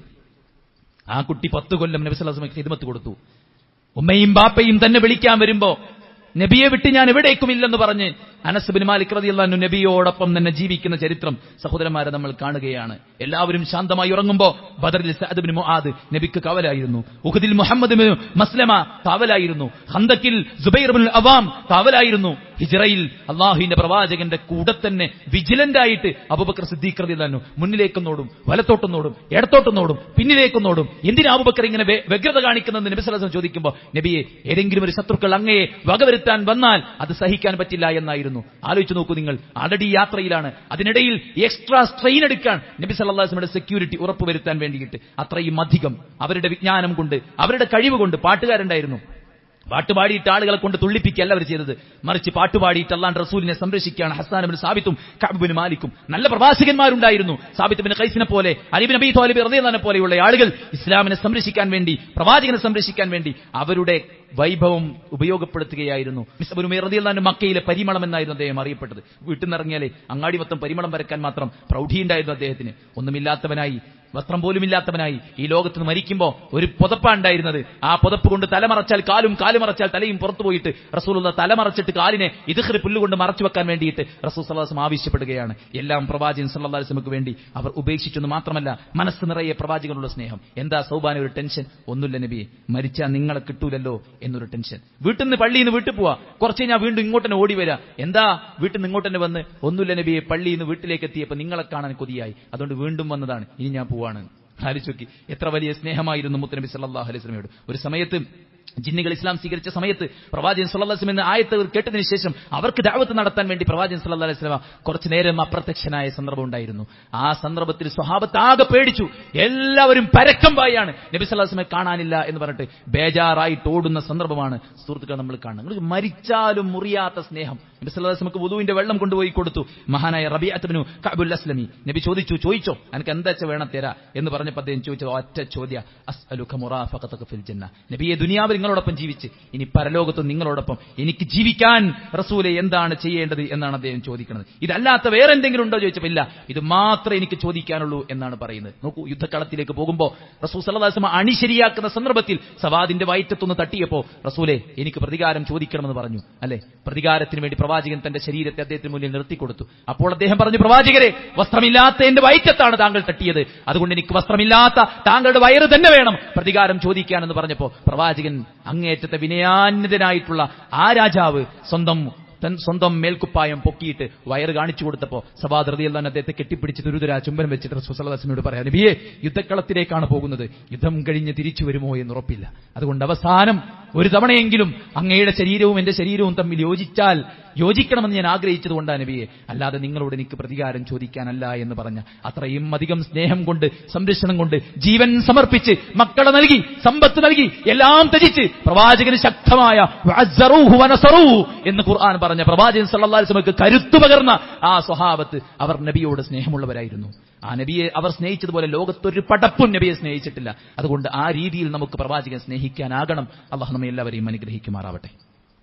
ആ കുട്ടി പത്ത് കൊല്ലം നബി സല്ലാസ്മക്ക് ഹിദ്മത്ത് കൊടുത്തു ഉമ്മയും ബാപ്പയും തന്നെ വിളിക്കാൻ വരുമ്പോ നബിയെ വിട്ട് ഞാൻ എവിടേക്കുമില്ലെന്ന് പറഞ്ഞ് അനസ് ബിൻ മാലിക് റളിയല്ലാഹു നബിയോടൊപ്പം തന്നെ ജീവിക്കുന്ന ചരിത്രം സഹോദരന്മാരെ നമ്മൾ കാണുകയാണ് എല്ലാവരും ശാന്തമായി ഉറങ്ങുമ്പോ ബദറിൽ സഅദ് ബിൻ മുആദ് നബിക്ക് കാവലായിരുന്നു ഉഹദിൽ മുഹമ്മദ് ബിൻ മസ്ലമ കാവലായിരുന്നു ഹന്തക്കിൽ സുബൈർ ബിൻ അവാം കാവലായിരുന്നു ഹിജ്റയിൽ അള്ളാഹുവിന്റെ പ്രവാചകന്റെ കൂടെ തന്നെ വിജിലന്റ് ആയിട്ട് അബൂബക്കർ സിദ്ദീഖ് റളിയല്ലാഹു വലത്തോട്ടും വലത്തോട്ടുന്നോടും ഇടത്തോട്ടുന്നോടും പിന്നിലേക്കൊന്നോടും എന്തിനാ അബൂബക്കർ ഇങ്ങനെ വെ- വ്യഗ്രത കാണിക്കുന്നതെന്ന് നബി സല്ലല്ലാഹു അലൈഹി വസല്ലം ചോദിക്കുമ്പോൾ നബിയെ ഏതെങ്കിലും ഒരു ശത്രുക്കൾ അങ്ങയെ വകവരുത്താൻ വന്നാൽ അത് സഹിക്കാൻ പറ്റില്ല എന്നായിരുന്നു ആലോചിച്ച് നോക്കൂ നിങ്ങൾ ആൾറെഡി യാത്രയിലാണ് അതിനിടയിൽ എക്സ്ട്രാ സ്ട്രെയിൻ എടുക്കാൻ നബി സല്ലല്ലാഹു അലൈഹി വസല്ലമയുടെ സെക്യൂരിറ്റി ഉറപ്പുവരുത്താൻ വേണ്ടിയിട്ട് അത്രയും അധികം അവരുടെ വിജ്ഞാനം കൊണ്ട് അവരുടെ കഴിവ് കൊണ്ട് പാട്ടുകാരുണ്ടായിരുന്നു പാട്ടുപാടിയിട്ട് ആളുകളെ കൊണ്ട് തുള്ളിപ്പിക്കുകയല്ല അവർ ചെയ്തത് മറിച്ച് പാട്ടുപാടിയിട്ട് അള്ളാൻ റസൂലിനെ സംരക്ഷിക്കുകയാണ് ഹസാനബിൻ സാബിത്തും കഅബിൻ മാലിക്കും നല്ല പ്രവാചകന്മാരുണ്ടായിരുന്നു സാബിത്ത് ബിൻ ഖൈസിനെ പോലെ അലിബിൻ അബി തോലിബ് റളിയല്ലാഹു പോലെയുള്ള ആളുകൾ ഇസ്ലാമിനെ സംരക്ഷിക്കാൻ വേണ്ടി പ്രവാചകനെ സംരക്ഷിക്കാൻ വേണ്ടി അവരുടെ വൈഭവം ഉപയോഗപ്പെടുത്തുകയായിരുന്നു മിസ്ബുൻ റളിയല്ലാഹു മക്കയിലെ പരിമളം എന്നായിരുന്നു അദ്ദേഹം അറിയപ്പെട്ടത് വീട്ടിൽ നിന്നിറങ്ങിയാലേ അങ്ങാടി മൊത്തം പരിമളം വരക്കാൻ മാത്രം പ്രൗഢിയുണ്ടായിരുന്നു അദ്ദേഹത്തിന് ഒന്നുമില്ലാത്തവനായി വസ്ത്രം പോലും ഇല്ലാത്തവനായി ഈ ലോകത്ത് നിന്ന് മരിക്കുമ്പോ ഒരു പുതപ്പാ ഉണ്ടായിരുന്നത് ആ പുതപ്പ് കൊണ്ട് തലമറച്ചാൽ കാലും കാല് മറച്ചാൽ തലയും പുറത്തു പോയിട്ട് റസൂലുള്ള തലമറച്ചിട്ട് കാലിനെ ഇതുഹറി പുല്ലുകൊണ്ട് മറച്ചു വെക്കാൻ വേണ്ടിയിട്ട് റസൂൽ സല്ലാസം ആവശ്യപ്പെടുകയാണ് എല്ലാം പ്രവാചകൻ സല്ലാസ്ലമക്ക് വേണ്ടി അവർ ഉപേക്ഷിച്ചെന്ന് മാത്രമല്ല മനസ്സ് നിറയെ പ്രവാചകനുള്ള സ്നേഹം എന്താ സൗബാന ഒരു ടെൻഷൻ ഒന്നുമില്ല നബിയെ മരിച്ചാൽ നിങ്ങളെ കിട്ടൂലല്ലോ എന്നൊരു ടെൻഷൻ വീട്ടിൽ നിന്ന് പള്ളിയിൽ നിന്ന് വീട്ടിൽ പോവാ കുറച്ച് കഴിഞ്ഞാൽ വീണ്ടും ഇങ്ങോട്ട് തന്നെ ഓടി വരാ എന്താ വീട്ടിൽ നിന്ന് ഇങ്ങോട്ട് തന്നെ വന്ന് ഒന്നുമില്ല നബിയെ പള്ളിയിൽ നിന്ന് വീട്ടിലേക്ക് എത്തിയപ്പോൾ നിങ്ങളെ കാണാൻ കൊതിയായി അതുകൊണ്ട് വീണ്ടും വന്നതാണ് ഇനി ഞാൻ പോവാണ് ആലോചിക്കി എത്ര വലിയ സ്നേഹമായിരുന്നു മുത്തനബി സല്ലല്ലാഹു അലൈഹി വസല്ലമയോട് ഒരു സമയത്ത് ജിന്നുകൾ ഇസ്ലാം സ്വീകരിച്ച സമയത്ത് പ്രവാചകൻ സല്ലല്ലാഹു അലൈഹി വസല്ലം എന്ന ആയത്ത് കേട്ടതിന് ശേഷം അവർക്ക് ദഅവത്ത് നടത്താൻ വേണ്ടി പ്രവാചകൻ സല്ലല്ലാഹു അലൈഹി വസല്ലം കുറച്ചു നേരം അപ്രത്യക്ഷനായ സന്ദർഭം ഉണ്ടായിരുന്നു ആ സന്ദർഭത്തിൽ സ്വഹാബത്ത് ആകെ പേടിച്ചു എല്ലാവരും പരക്കം പായാണ് നബി സല്ലല്ലാഹു അലൈഹി വസല്ലമയെ കാണാനില്ല എന്ന് പറഞ്ഞിട്ട് ബേജാറായിട്ട് ഓടുന്ന സന്ദർഭമാണ് സുഹൃത്തുക്കൾ നമ്മൾ കാണുന്നത് നിങ്ങൾ മരിച്ചാലും മുറിയാത്ത സ്നേഹം നബി സല്ലല്ലാഹു അലൈഹി വസല്ലമക്ക് വുദുവിന്റെ വെള്ളം കൊണ്ടുപോയി കൊടുത്തു മഹാനായ റബിഅത്തുബ്നു കഅബുൽ അസ്ലമി നബി ചോദിച്ചു ചോദിച്ചോ എനിക്ക് എന്താ വെച്ചാ വേണം തരാ എന്ന് പറഞ്ഞപ്പോൾ അദ്ദേഹം ചോദിച്ചത് ഒറ്റ ചോദ്യ അസ്അലുക മുറാഫഖതക ഫിൽ ജന്ന നബിയെ ദുനിയാവിൽ നിങ്ങളോടൊപ്പം ജീവിച്ച് ഇനി പരലോകത്തും നിങ്ങളോടൊപ്പം എനിക്ക് ജീവിക്കാൻ റസൂലെ എന്താണ് ചെയ്യേണ്ടത് എന്നാണ് അദ്ദേഹം ചോദിക്കുന്നത് ഇതല്ലാത്ത വേറെ എന്തെങ്കിലും ഉണ്ടോ ചോദിച്ചപ്പോൾ ഇല്ല ഇത് മാത്രമേ എനിക്ക് ചോദിക്കാനുള്ളൂ എന്നാണ് പറയുന്നത് നോക്കൂ യുദ്ധക്കളത്തിലേക്ക് പോകുമ്പോൾ റസൂൽ സല്ലല്ലാഹു അണി ശരിയാക്കുന്ന സന്ദർഭത്തിൽ സവാദിന്റെ വയറ്റത്തൊന്ന് തട്ടിയപ്പോൾ റസൂലെ എനിക്ക് പ്രതികാരം ചോദിക്കണമെന്ന് പറഞ്ഞു അല്ലെ പ്രതികാരത്തിന് വേണ്ടി പ്രവാചകൻ തന്റെ ശരീരത്തെ അദ്ദേഹത്തിന് മുന്നിൽ നിർത്തിക്കൊടുത്തു അപ്പോൾ അദ്ദേഹം പറഞ്ഞു പ്രവാചകരെ വസ്ത്രമില്ലാത്ത എന്റെ വയറ്റത്താണ് താങ്കൾ തട്ടിയത് അതുകൊണ്ട് എനിക്ക് വസ്ത്രമില്ലാത്ത താങ്കളുടെ വയറ് തന്നെ വേണം പ്രതികാരം ചോദിക്കാനെന്ന് പറഞ്ഞപ്പോ പ്രവാചകൻ അങ്ങേറ്റത്തെ വിനയാന്വിതനായിട്ടുള്ള ആ രാജാവ് സ്വന്തം തൻ സ്വന്തം മേൽക്കുപ്പായം പൊക്കിയിട്ട് വയറ് കാണിച്ചു കൊടുത്തപ്പോ സഭാദ്രതയിൽ തന്നെ അദ്ദേഹത്തെ കെട്ടിപ്പിടിച്ച് തുരുതുരാ ചുംബനം വെച്ചിട്ട് റസൂസലദാസിനോട് പറയാം നബിയെ യുദ്ധക്കളത്തിലേക്കാണ് പോകുന്നത് യുദ്ധം കഴിഞ്ഞ് തിരിച്ചു വരുമോ എന്ന് ഉറപ്പില്ല അതുകൊണ്ട് അവസാനം ഒരു തവണയെങ്കിലും അങ്ങയുടെ ശരീരവും എന്റെ ശരീരവും തമ്മിൽ യോജിച്ചാൽ യോജിക്കണമെന്ന് ഞാൻ ആഗ്രഹിച്ചത് കൊണ്ടാണ് നബിയെ അല്ലാതെ നിങ്ങളോട് എനിക്ക് പ്രതികാരം ചോദിക്കാനല്ല എന്ന് പറഞ്ഞ അത്രയും അധികം സ്നേഹം കൊണ്ട് സംരക്ഷണം കൊണ്ട് ജീവൻ സമർപ്പിച്ച് മക്കളെ നൽകി സമ്പത്ത് നൽകി എല്ലാം ത്യജിച്ച് പ്രവാചകന് ശക്തമായ വഅസ്സറൂഹു വനസറൂഹു എന്ന് ഖുർആൻ പറഞ്ഞ പ്രവാചകൻ സല്ലല്ലാഹു അലൈഹി വസല്ലമക്ക് കരുത്തു പകർന്ന ആ സ്വഹാബത്ത് അവർ നബിയോട് സ്നേഹമുള്ളവരായിരുന്നു ആ നബിയെ അവർ സ്നേഹിച്ചതുപോലെ ലോകത്തൊരു പടപ്പും നബിയെ സ്നേഹിച്ചിട്ടില്ല അതുകൊണ്ട് ആ രീതിയിൽ നമുക്ക് പ്രവാചകൻ സ്നേഹിക്കാനാകണം അള്ളാഹു നമ്മെ എല്ലാവരെയും അനുഗ്രഹിക്കുമാറാവട്ടെ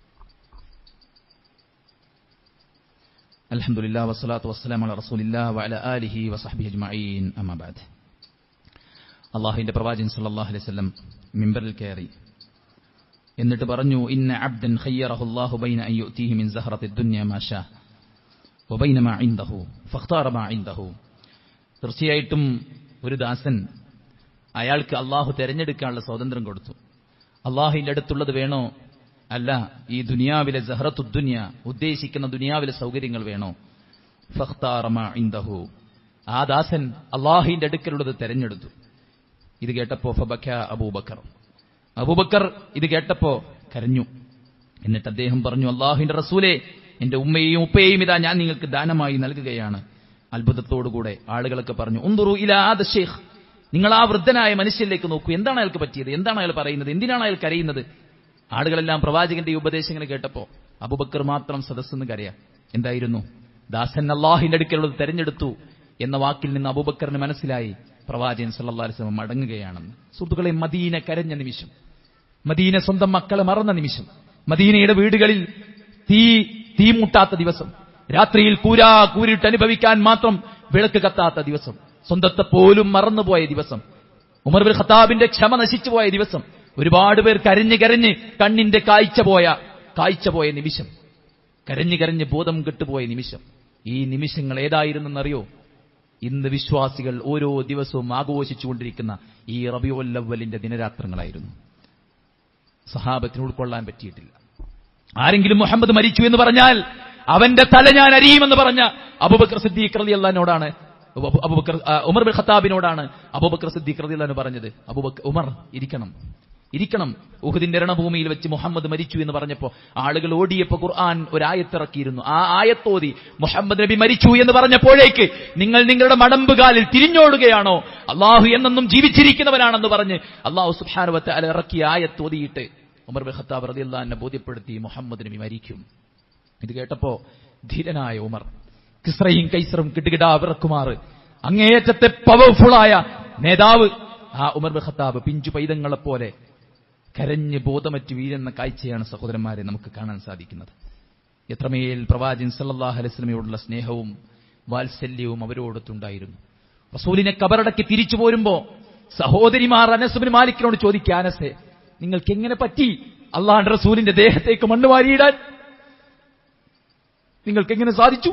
الحمد لله والصلاة والسلام على رسول الله وعلى آله وصحبه أجمعين أما بعد അള്ളാഹുവിന്റെ പ്രവാചകൻ സല്ലല്ലാഹു അലൈഹി വസല്ലം മിമ്പറിൽ കയറി എന്നിട്ട് പറഞ്ഞു ഇന്ന അബ്ദൻ ഖയ്യറഹു അല്ലാഹു ബൈന അൻ യുഅതീഹി മിൻ സഹറത്തി ദുനിയ മാ ഷാ വബൈന മാ ഇൻദഹു ഫഖ്താറ മാ ഇൻദഹു തീർച്ചയായിട്ടും ഒരു ദാസൻ അയാൾക്ക് അള്ളാഹു തെരഞ്ഞെടുക്കാനുള്ള സ്വാതന്ത്ര്യം കൊടുത്തു അള്ളാഹുവിന്റെ അടുത്തുള്ളത് വേണോ അല്ല ഈ ദുനിയാവിലെ ജഹറത്തു ദുനിയ ഉദ്ദേശിക്കുന്ന ദുനിയാവിലെ സൗകര്യങ്ങൾ വേണോ ഫഖ്താറമ ഇൻദഹു ആ ദാസൻ അള്ളാഹുവിന്റെ അടുക്കലുള്ളത് തെരഞ്ഞെടുത്തു ഇത് കേട്ടപ്പോ ഫബക്ക അബൂബക്കർ അബൂബക്കർ ഇത് കേട്ടപ്പോ കരഞ്ഞു എന്നിട്ട് അദ്ദേഹം പറഞ്ഞു അള്ളാഹുവിന്റെ റസൂലെ എന്റെ ഉമ്മയെയും ഉപ്പയെയും ഇതാ ഞാൻ നിങ്ങൾക്ക് ദാനമായി നൽകുകയാണ് അത്ഭുതത്തോടുകൂടെ ആളുകളൊക്കെ പറഞ്ഞു ഉന്തുറു ഇലാദ ഷേഖ് നിങ്ങൾ ആ വൃദ്ധനായ മനുഷ്യനിലേക്ക് നോക്കൂ എന്താണ് അയാൾക്ക് പറ്റിയത് എന്താണ് അയാൾ പറയുന്നത് എന്തിനാണ് അയാൾ കരയുന്നത് ആളുകളെല്ലാം പ്രവാചകന്റെ ഈ ഉപദേശങ്ങൾ കേട്ടപ്പോ അബുബക്കർ മാത്രം സദസ്സെന്ന് കരയാ എന്തായിരുന്നു ദാസൻ അള്ളാഹിന്റെ അടുക്കലുള്ളത് തെരഞ്ഞെടുത്തു എന്ന വാക്കിൽ നിന്ന് അബൂബക്കറിന് മനസ്സിലായി പ്രവാചകൻ സല്ലല്ലാഹു അലൈഹി വസല്ലം മടങ്ങുകയാണെന്ന് സുഹൃത്തുക്കളെ മദീന കരഞ്ഞ നിമിഷം മദീന സ്വന്തം മക്കളെ മറന്ന നിമിഷം മദീനയുടെ വീടുകളിൽ തീ തീമുട്ടാത്ത ദിവസം രാത്രിയിൽ കൂരാ കൂരിട്ട് അനുഭവിക്കാൻ മാത്രം വിളക്ക് കത്താത്ത ദിവസം സ്വന്തത്തെ പോലും മറന്നുപോയ ദിവസം ഉമർ ബിൻ ഖത്താബിന്റെ ക്ഷമ നശിച്ചു പോയ ദിവസം ഒരുപാട് പേർ കരഞ്ഞ് കരഞ്ഞ് കണ്ണിന്റെ കാഴ്ച പോയ കാഴ്ച പോയ നിമിഷം കരഞ്ഞ് കരഞ്ഞ് ബോധം കെട്ടുപോയ നിമിഷം ഈ നിമിഷങ്ങൾ ഏതായിരുന്നെന്നറിയോ ഇന്ന് വിശ്വാസികൾ ഓരോ ദിവസവും ആഘോഷിച്ചുകൊണ്ടിരിക്കുന്ന ഈ റബിയുല്ലവലിന്റെ ദിനരാത്രങ്ങളായിരുന്നു സഹാബത്തിന് ഉൾക്കൊള്ളാൻ പറ്റിയിട്ടില്ല ആരെങ്കിലും മുഹമ്മദ് മരിച്ചു എന്ന് പറഞ്ഞാൽ അവന്റെ തല ഞാൻ അരിയുമെന്ന് പറഞ്ഞ അബുബക്കർ സിദ്ദീഖ് റലി അള്ളഹാനോടാണ് അബുബക്കർ ആ, ഉമർ ബിൻ ഖത്താബിനോടാണ് അബൂബക്കർ സിദ്ദീഖ് റലി അള്ളഹാൻ പറഞ്ഞത് അബൂബക്കർ ഉമർ ഇരിക്കണം ഇരിക്കണം ഉഹുദിന്റെ രണഭൂമിയിൽ വെച്ച് മുഹമ്മദ് മരിച്ചു എന്ന് പറഞ്ഞപ്പോ ആളുകൾ ഓടിയപ്പോ ഖുർആൻ ഒരായത്തിറക്കിയിരുന്നു ആ ആയത്തോതി മുഹമ്മദ് നബി മരിച്ചു എന്ന് പറഞ്ഞപ്പോഴേക്ക് നിങ്ങൾ നിങ്ങളുടെ മടമ്പുകാലിൽ തിരിഞ്ഞോടുകയാണോ അള്ളാഹു എന്നെന്നും ജീവിച്ചിരിക്കുന്നവനാണെന്ന് പറഞ്ഞ് അള്ളാഹു സുഹാനുവത്ത് അല ഇറക്കിയ ആയത്തോതിയിട്ട് ഉമർ ബിൻ ഖത്താബ് റതി അള്ളഹാനെ ബോധ്യപ്പെടുത്തി മുഹമ്മദ് നബി മരിക്കും ഇത് കേട്ടപ്പോ ധീരനായ ഉമർ കിസ്രയും കൈസറും കിടുകിടാ വിറക്കുമാറ് അങ്ങേയറ്റത്തെ പവർഫുള്ളായ നേതാവ് ആ ഉമർ ബിൻ ഖത്താബ് പിഞ്ചു പൈതങ്ങളെപ്പോലെ കരഞ്ഞ് ബോധമറ്റ് വീഴുന്ന കാഴ്ചയാണ് സഹോദരന്മാരെ നമുക്ക് കാണാൻ സാധിക്കുന്നത് എത്രമേൽ പ്രവാചകൻ സല്ലല്ലാഹു അലൈഹി വസല്ലമയോടുള്ള സ്നേഹവും വാത്സല്യവും അവരോടൊത്തുണ്ടായിരുന്നു റസൂലിനെ കബറടക്കി തിരിച്ചു പോരുമ്പോ സഹോദരിമാർ അനസുബിൻ മാലിക്കിനോട് ചോദിക്കുക അനസെ നിങ്ങൾക്ക് എങ്ങനെ പറ്റി അള്ളാഹുന്റെ റസൂലിന്റെ ദേഹത്തേക്ക് മണ്ണ് വാരിയിടാൻ നിങ്ങൾക്ക് എങ്ങനെ സാധിച്ചു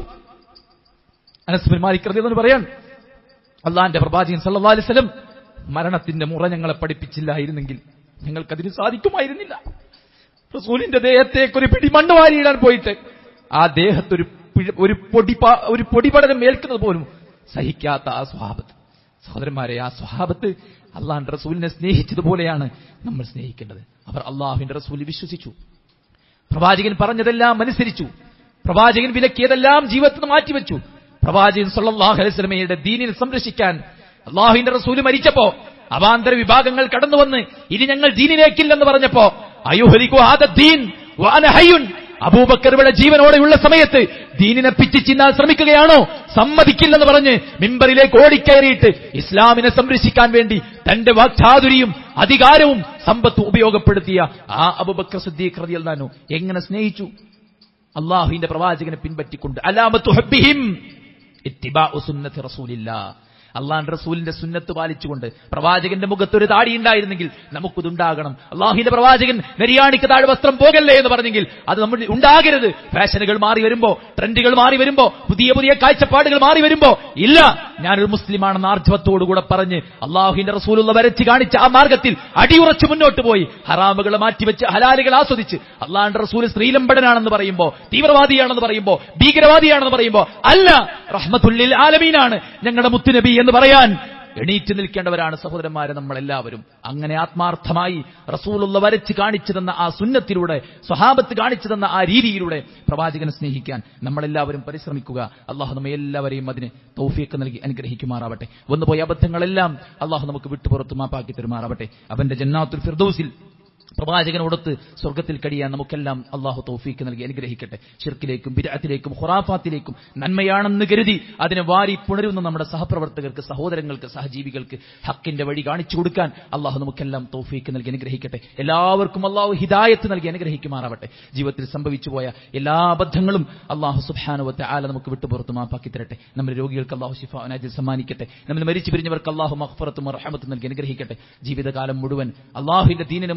അനസുബിൻ മാലിക് റളിയല്ലാഹു പറയാൻ അള്ളാഹിന്റെ പ്രവാചകൻ സല്ലല്ലാഹു അലൈഹി വസല്ലം മരണത്തിന്റെ മുറ ഞങ്ങളെ പഠിപ്പിച്ചില്ലായിരുന്നെങ്കിൽ ഞങ്ങൾക്കതിന് സാധിക്കുമായിരുന്നില്ല റസൂലിന്റെ ദേഹത്തേക്ക് ഒരു പിടി മണ്ണ് വാരിയിടാൻ പോയിട്ട് ആ ദേഹത്തൊരു പിഴ- ഒരു പൊടി പാ- ഒരു പൊടിപടലം ഏൽക്കുന്നത് പോലും സഹിക്കാത്ത ആ സ്വഭാവത്ത് സഹോദരന്മാരെ ആ സ്വഭാവത്ത് അള്ളാഹിന്റെ റസൂലിനെ സ്നേഹിച്ചതുപോലെയാണ് നമ്മൾ സ്നേഹിക്കേണ്ടത് അവർ അള്ളാഹുവിന്റെ റസൂലിൽ വിശ്വസിച്ചു പ്രവാചകൻ പറഞ്ഞതെല്ലാം അനുസരിച്ചു പ്രവാചകൻ വിലക്കിയതെല്ലാം ജീവിതത്തിൽ നിന്ന് മാറ്റിവെച്ചു പ്രവാചകൻ സല്ലല്ലാഹു അലൈഹി വസല്ലമയുടെ ദീനിനെ സംരക്ഷിക്കാൻ അള്ളാഹുവിന്റെ റസൂല് മരിച്ചപ്പോ അവാന്തര വിഭാഗങ്ങൾ കടന്നു വന്ന് ഇനി ഞങ്ങൾ ദീനിലേക്കില്ലെന്ന് പറഞ്ഞപ്പോ അയുഹരിക്കു ആദ ദീൻ വാന ഹയ്യുൻ അബൂബക്കർ ഇവിടെ ജീവനോടെയുള്ള സമയത്ത് ദീനിനെ പിച്ച് ചിന്നാൻ ശ്രമിക്കുകയാണോ സമ്മതിക്കില്ലെന്ന് പറഞ്ഞ് മിമ്പറിലേക്ക് ഓടിക്കയറിയിട്ട് ഇസ്ലാമിനെ സംരക്ഷിക്കാൻ വേണ്ടി തന്റെ വാക്ചാതുരിയും അധികാരവും സമ്പത്തും ഉപയോഗപ്പെടുത്തിയ ആ അബൂബക്കർ സിദ്ദീഖ് റളിയല്ലാഹു എങ്ങനെ സ്നേഹിച്ചു അള്ളാഹുവിന്റെ പ്രവാചകനെ പിൻപറ്റിക്കൊണ്ട് അലാമത്തു ഹബ്ബിഹിം ഇത്തിബാഉ സുന്നത്തി റസൂലില്ലാ അള്ളാഹുന്റെ റസൂലിന്റെ സുന്നത്ത് പാലിച്ചുകൊണ്ട് പ്രവാചകന്റെ മുഖത്തൊരു താടി ഉണ്ടായിരുന്നെങ്കിൽ നമുക്കിതുണ്ടാകണം അള്ളാഹുവിന്റെ പ്രവാചകൻ നെരിയാണിക്ക് താഴെ വസ്ത്രം പോകല്ലേ എന്ന് പറഞ്ഞെങ്കിൽ അത് നമ്മൾ ഉണ്ടാകരുത് ഫാഷനുകൾ മാറി വരുമ്പോ ട്രെൻഡുകൾ മാറി വരുമ്പോ പുതിയ പുതിയ കാഴ്ചപ്പാടുകൾ മാറി വരുമ്പോ ഇല്ല ഞാനൊരു മുസ്ലിമാണെന്ന് ആർജവത്തോടുകൂടെ പറഞ്ഞ് അള്ളാഹുവിന്റെ റസൂലുള്ള വരച്ച് കാണിച്ച ആ മാർഗത്തിൽ അടിയുറച്ച് മുന്നോട്ട് പോയി ഹറാമുകളെ മാറ്റിവെച്ച് ഹലാലുകൾ ആസ്വദിച്ച് അള്ളാഹുന്റെ റസൂൽ സ്ത്രീലമ്പടനാണെന്ന് പറയുമ്പോ തീവ്രവാദിയാണെന്ന് പറയുമ്പോ ഭീകരവാദിയാണെന്ന് പറയുമ്പോ അല്ല റഹ്മത്തുല്ലിൽ ആലമീനാണ് ഞങ്ങളുടെ മുത്തുനബി എന്ന് പറയാൻ എണീറ്റ് നിൽക്കേണ്ടവരാണ് സഹോദരന്മാരെ നമ്മളെല്ലാവരും അങ്ങനെ ആത്മാർത്ഥമായി റസൂലുള്ള വരച്ച് കാണിച്ചു തന്ന ആ സുന്നത്തിലൂടെ സ്വഹാബത്ത് കാണിച്ചു തന്ന ആ രീതിയിലൂടെ പ്രവാചകനെ സ്നേഹിക്കാൻ നമ്മളെല്ലാവരും പരിശ്രമിക്കുക അള്ളാഹു നമ്മെ എല്ലാവരെയും അതിന് തൗഫീക്ക് നൽകി അനുഗ്രഹിക്കുമാറാവട്ടെ വന്നുപോയ അബദ്ധങ്ങളെല്ലാം അള്ളാഹു നമുക്ക് വിട്ടുപുറത്ത് മാപ്പാക്കി തരുമാറാവട്ടെ അവന്റെ ജന്നാത്തുൽ ഫിർദൌസിൽ പ്രവാചകനോടൊത്ത് സ്വർഗത്തിൽ കഴിയാൻ നമുക്കെല്ലാം അള്ളാഹു തൗഫീക്ക് നൽകി അനുഗ്രഹിക്കട്ടെ ഷിർക്കിലേക്കും ബിരാത്തിലേക്കും ഖുറാഫാത്തിലേക്കും നന്മയാണെന്ന് കരുതി അതിനെ വാരി പുണരുന്ന നമ്മുടെ സഹപ്രവർത്തകർക്ക് സഹോദരങ്ങൾക്ക് സഹജീവികൾക്ക് ഹക്കിന്റെ വഴി കാണിച്ചു കൊടുക്കാൻ അള്ളാഹു നമുക്കെല്ലാം തൗഫീക്ക് നൽകി അനുഗ്രഹിക്കട്ടെ എല്ലാവർക്കും അള്ളാഹു ഹിദായത്ത് നൽകി അനുഗ്രഹിക്കുമാറാവട്ടെ ജീവിതത്തിൽ സംഭവിച്ചു പോയ എല്ലാ അബദ്ധങ്ങളും അള്ളാഹു സുബ്ഹാനുവത്തെ ആല നമുക്ക് വിട്ടുപുറത്ത് മാപ്പാക്കി തരട്ടെ നമ്മുടെ രോഗികൾക്ക് അള്ളാഹു ഷിഫ അനാജിൽ സമ്മാനിക്കട്ടെ നമ്മൾ മരിച്ചു പിരിഞ്ഞവർക്ക് അള്ളാഹു മഹ്ഫറത്തും റഹമത്തും നൽകി അനുഗ്രഹിക്കട്ടെ ജീവിതകാലം മുഴുവൻ അള്ളാഹുവിന്റെ ദീനിനെ മുറുകെ പിടിച്ച്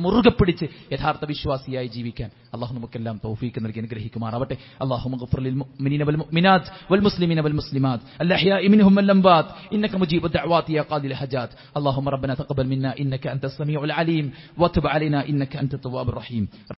പിടിച്ച് യഥാർത്ഥ വിശ്വാസിയായി ജീവിക്കാൻ അള്ളാഹു നമുക്കെല്ലാം തൗഫീക്ക് നൽകി അനുഗ്രഹിക്കുമാറാവട്ടെ അള്ളാഹു مغفر للمؤمنين والمؤمنات والمسلمين والمسلمات الأحياء منهم والأموات إنك مجيب الدعوات يا قاضي الحاجات اللهم ربنا تقبل منا إنك أنت السميع العليم وتب علينا إنك أنت التواب الرحيم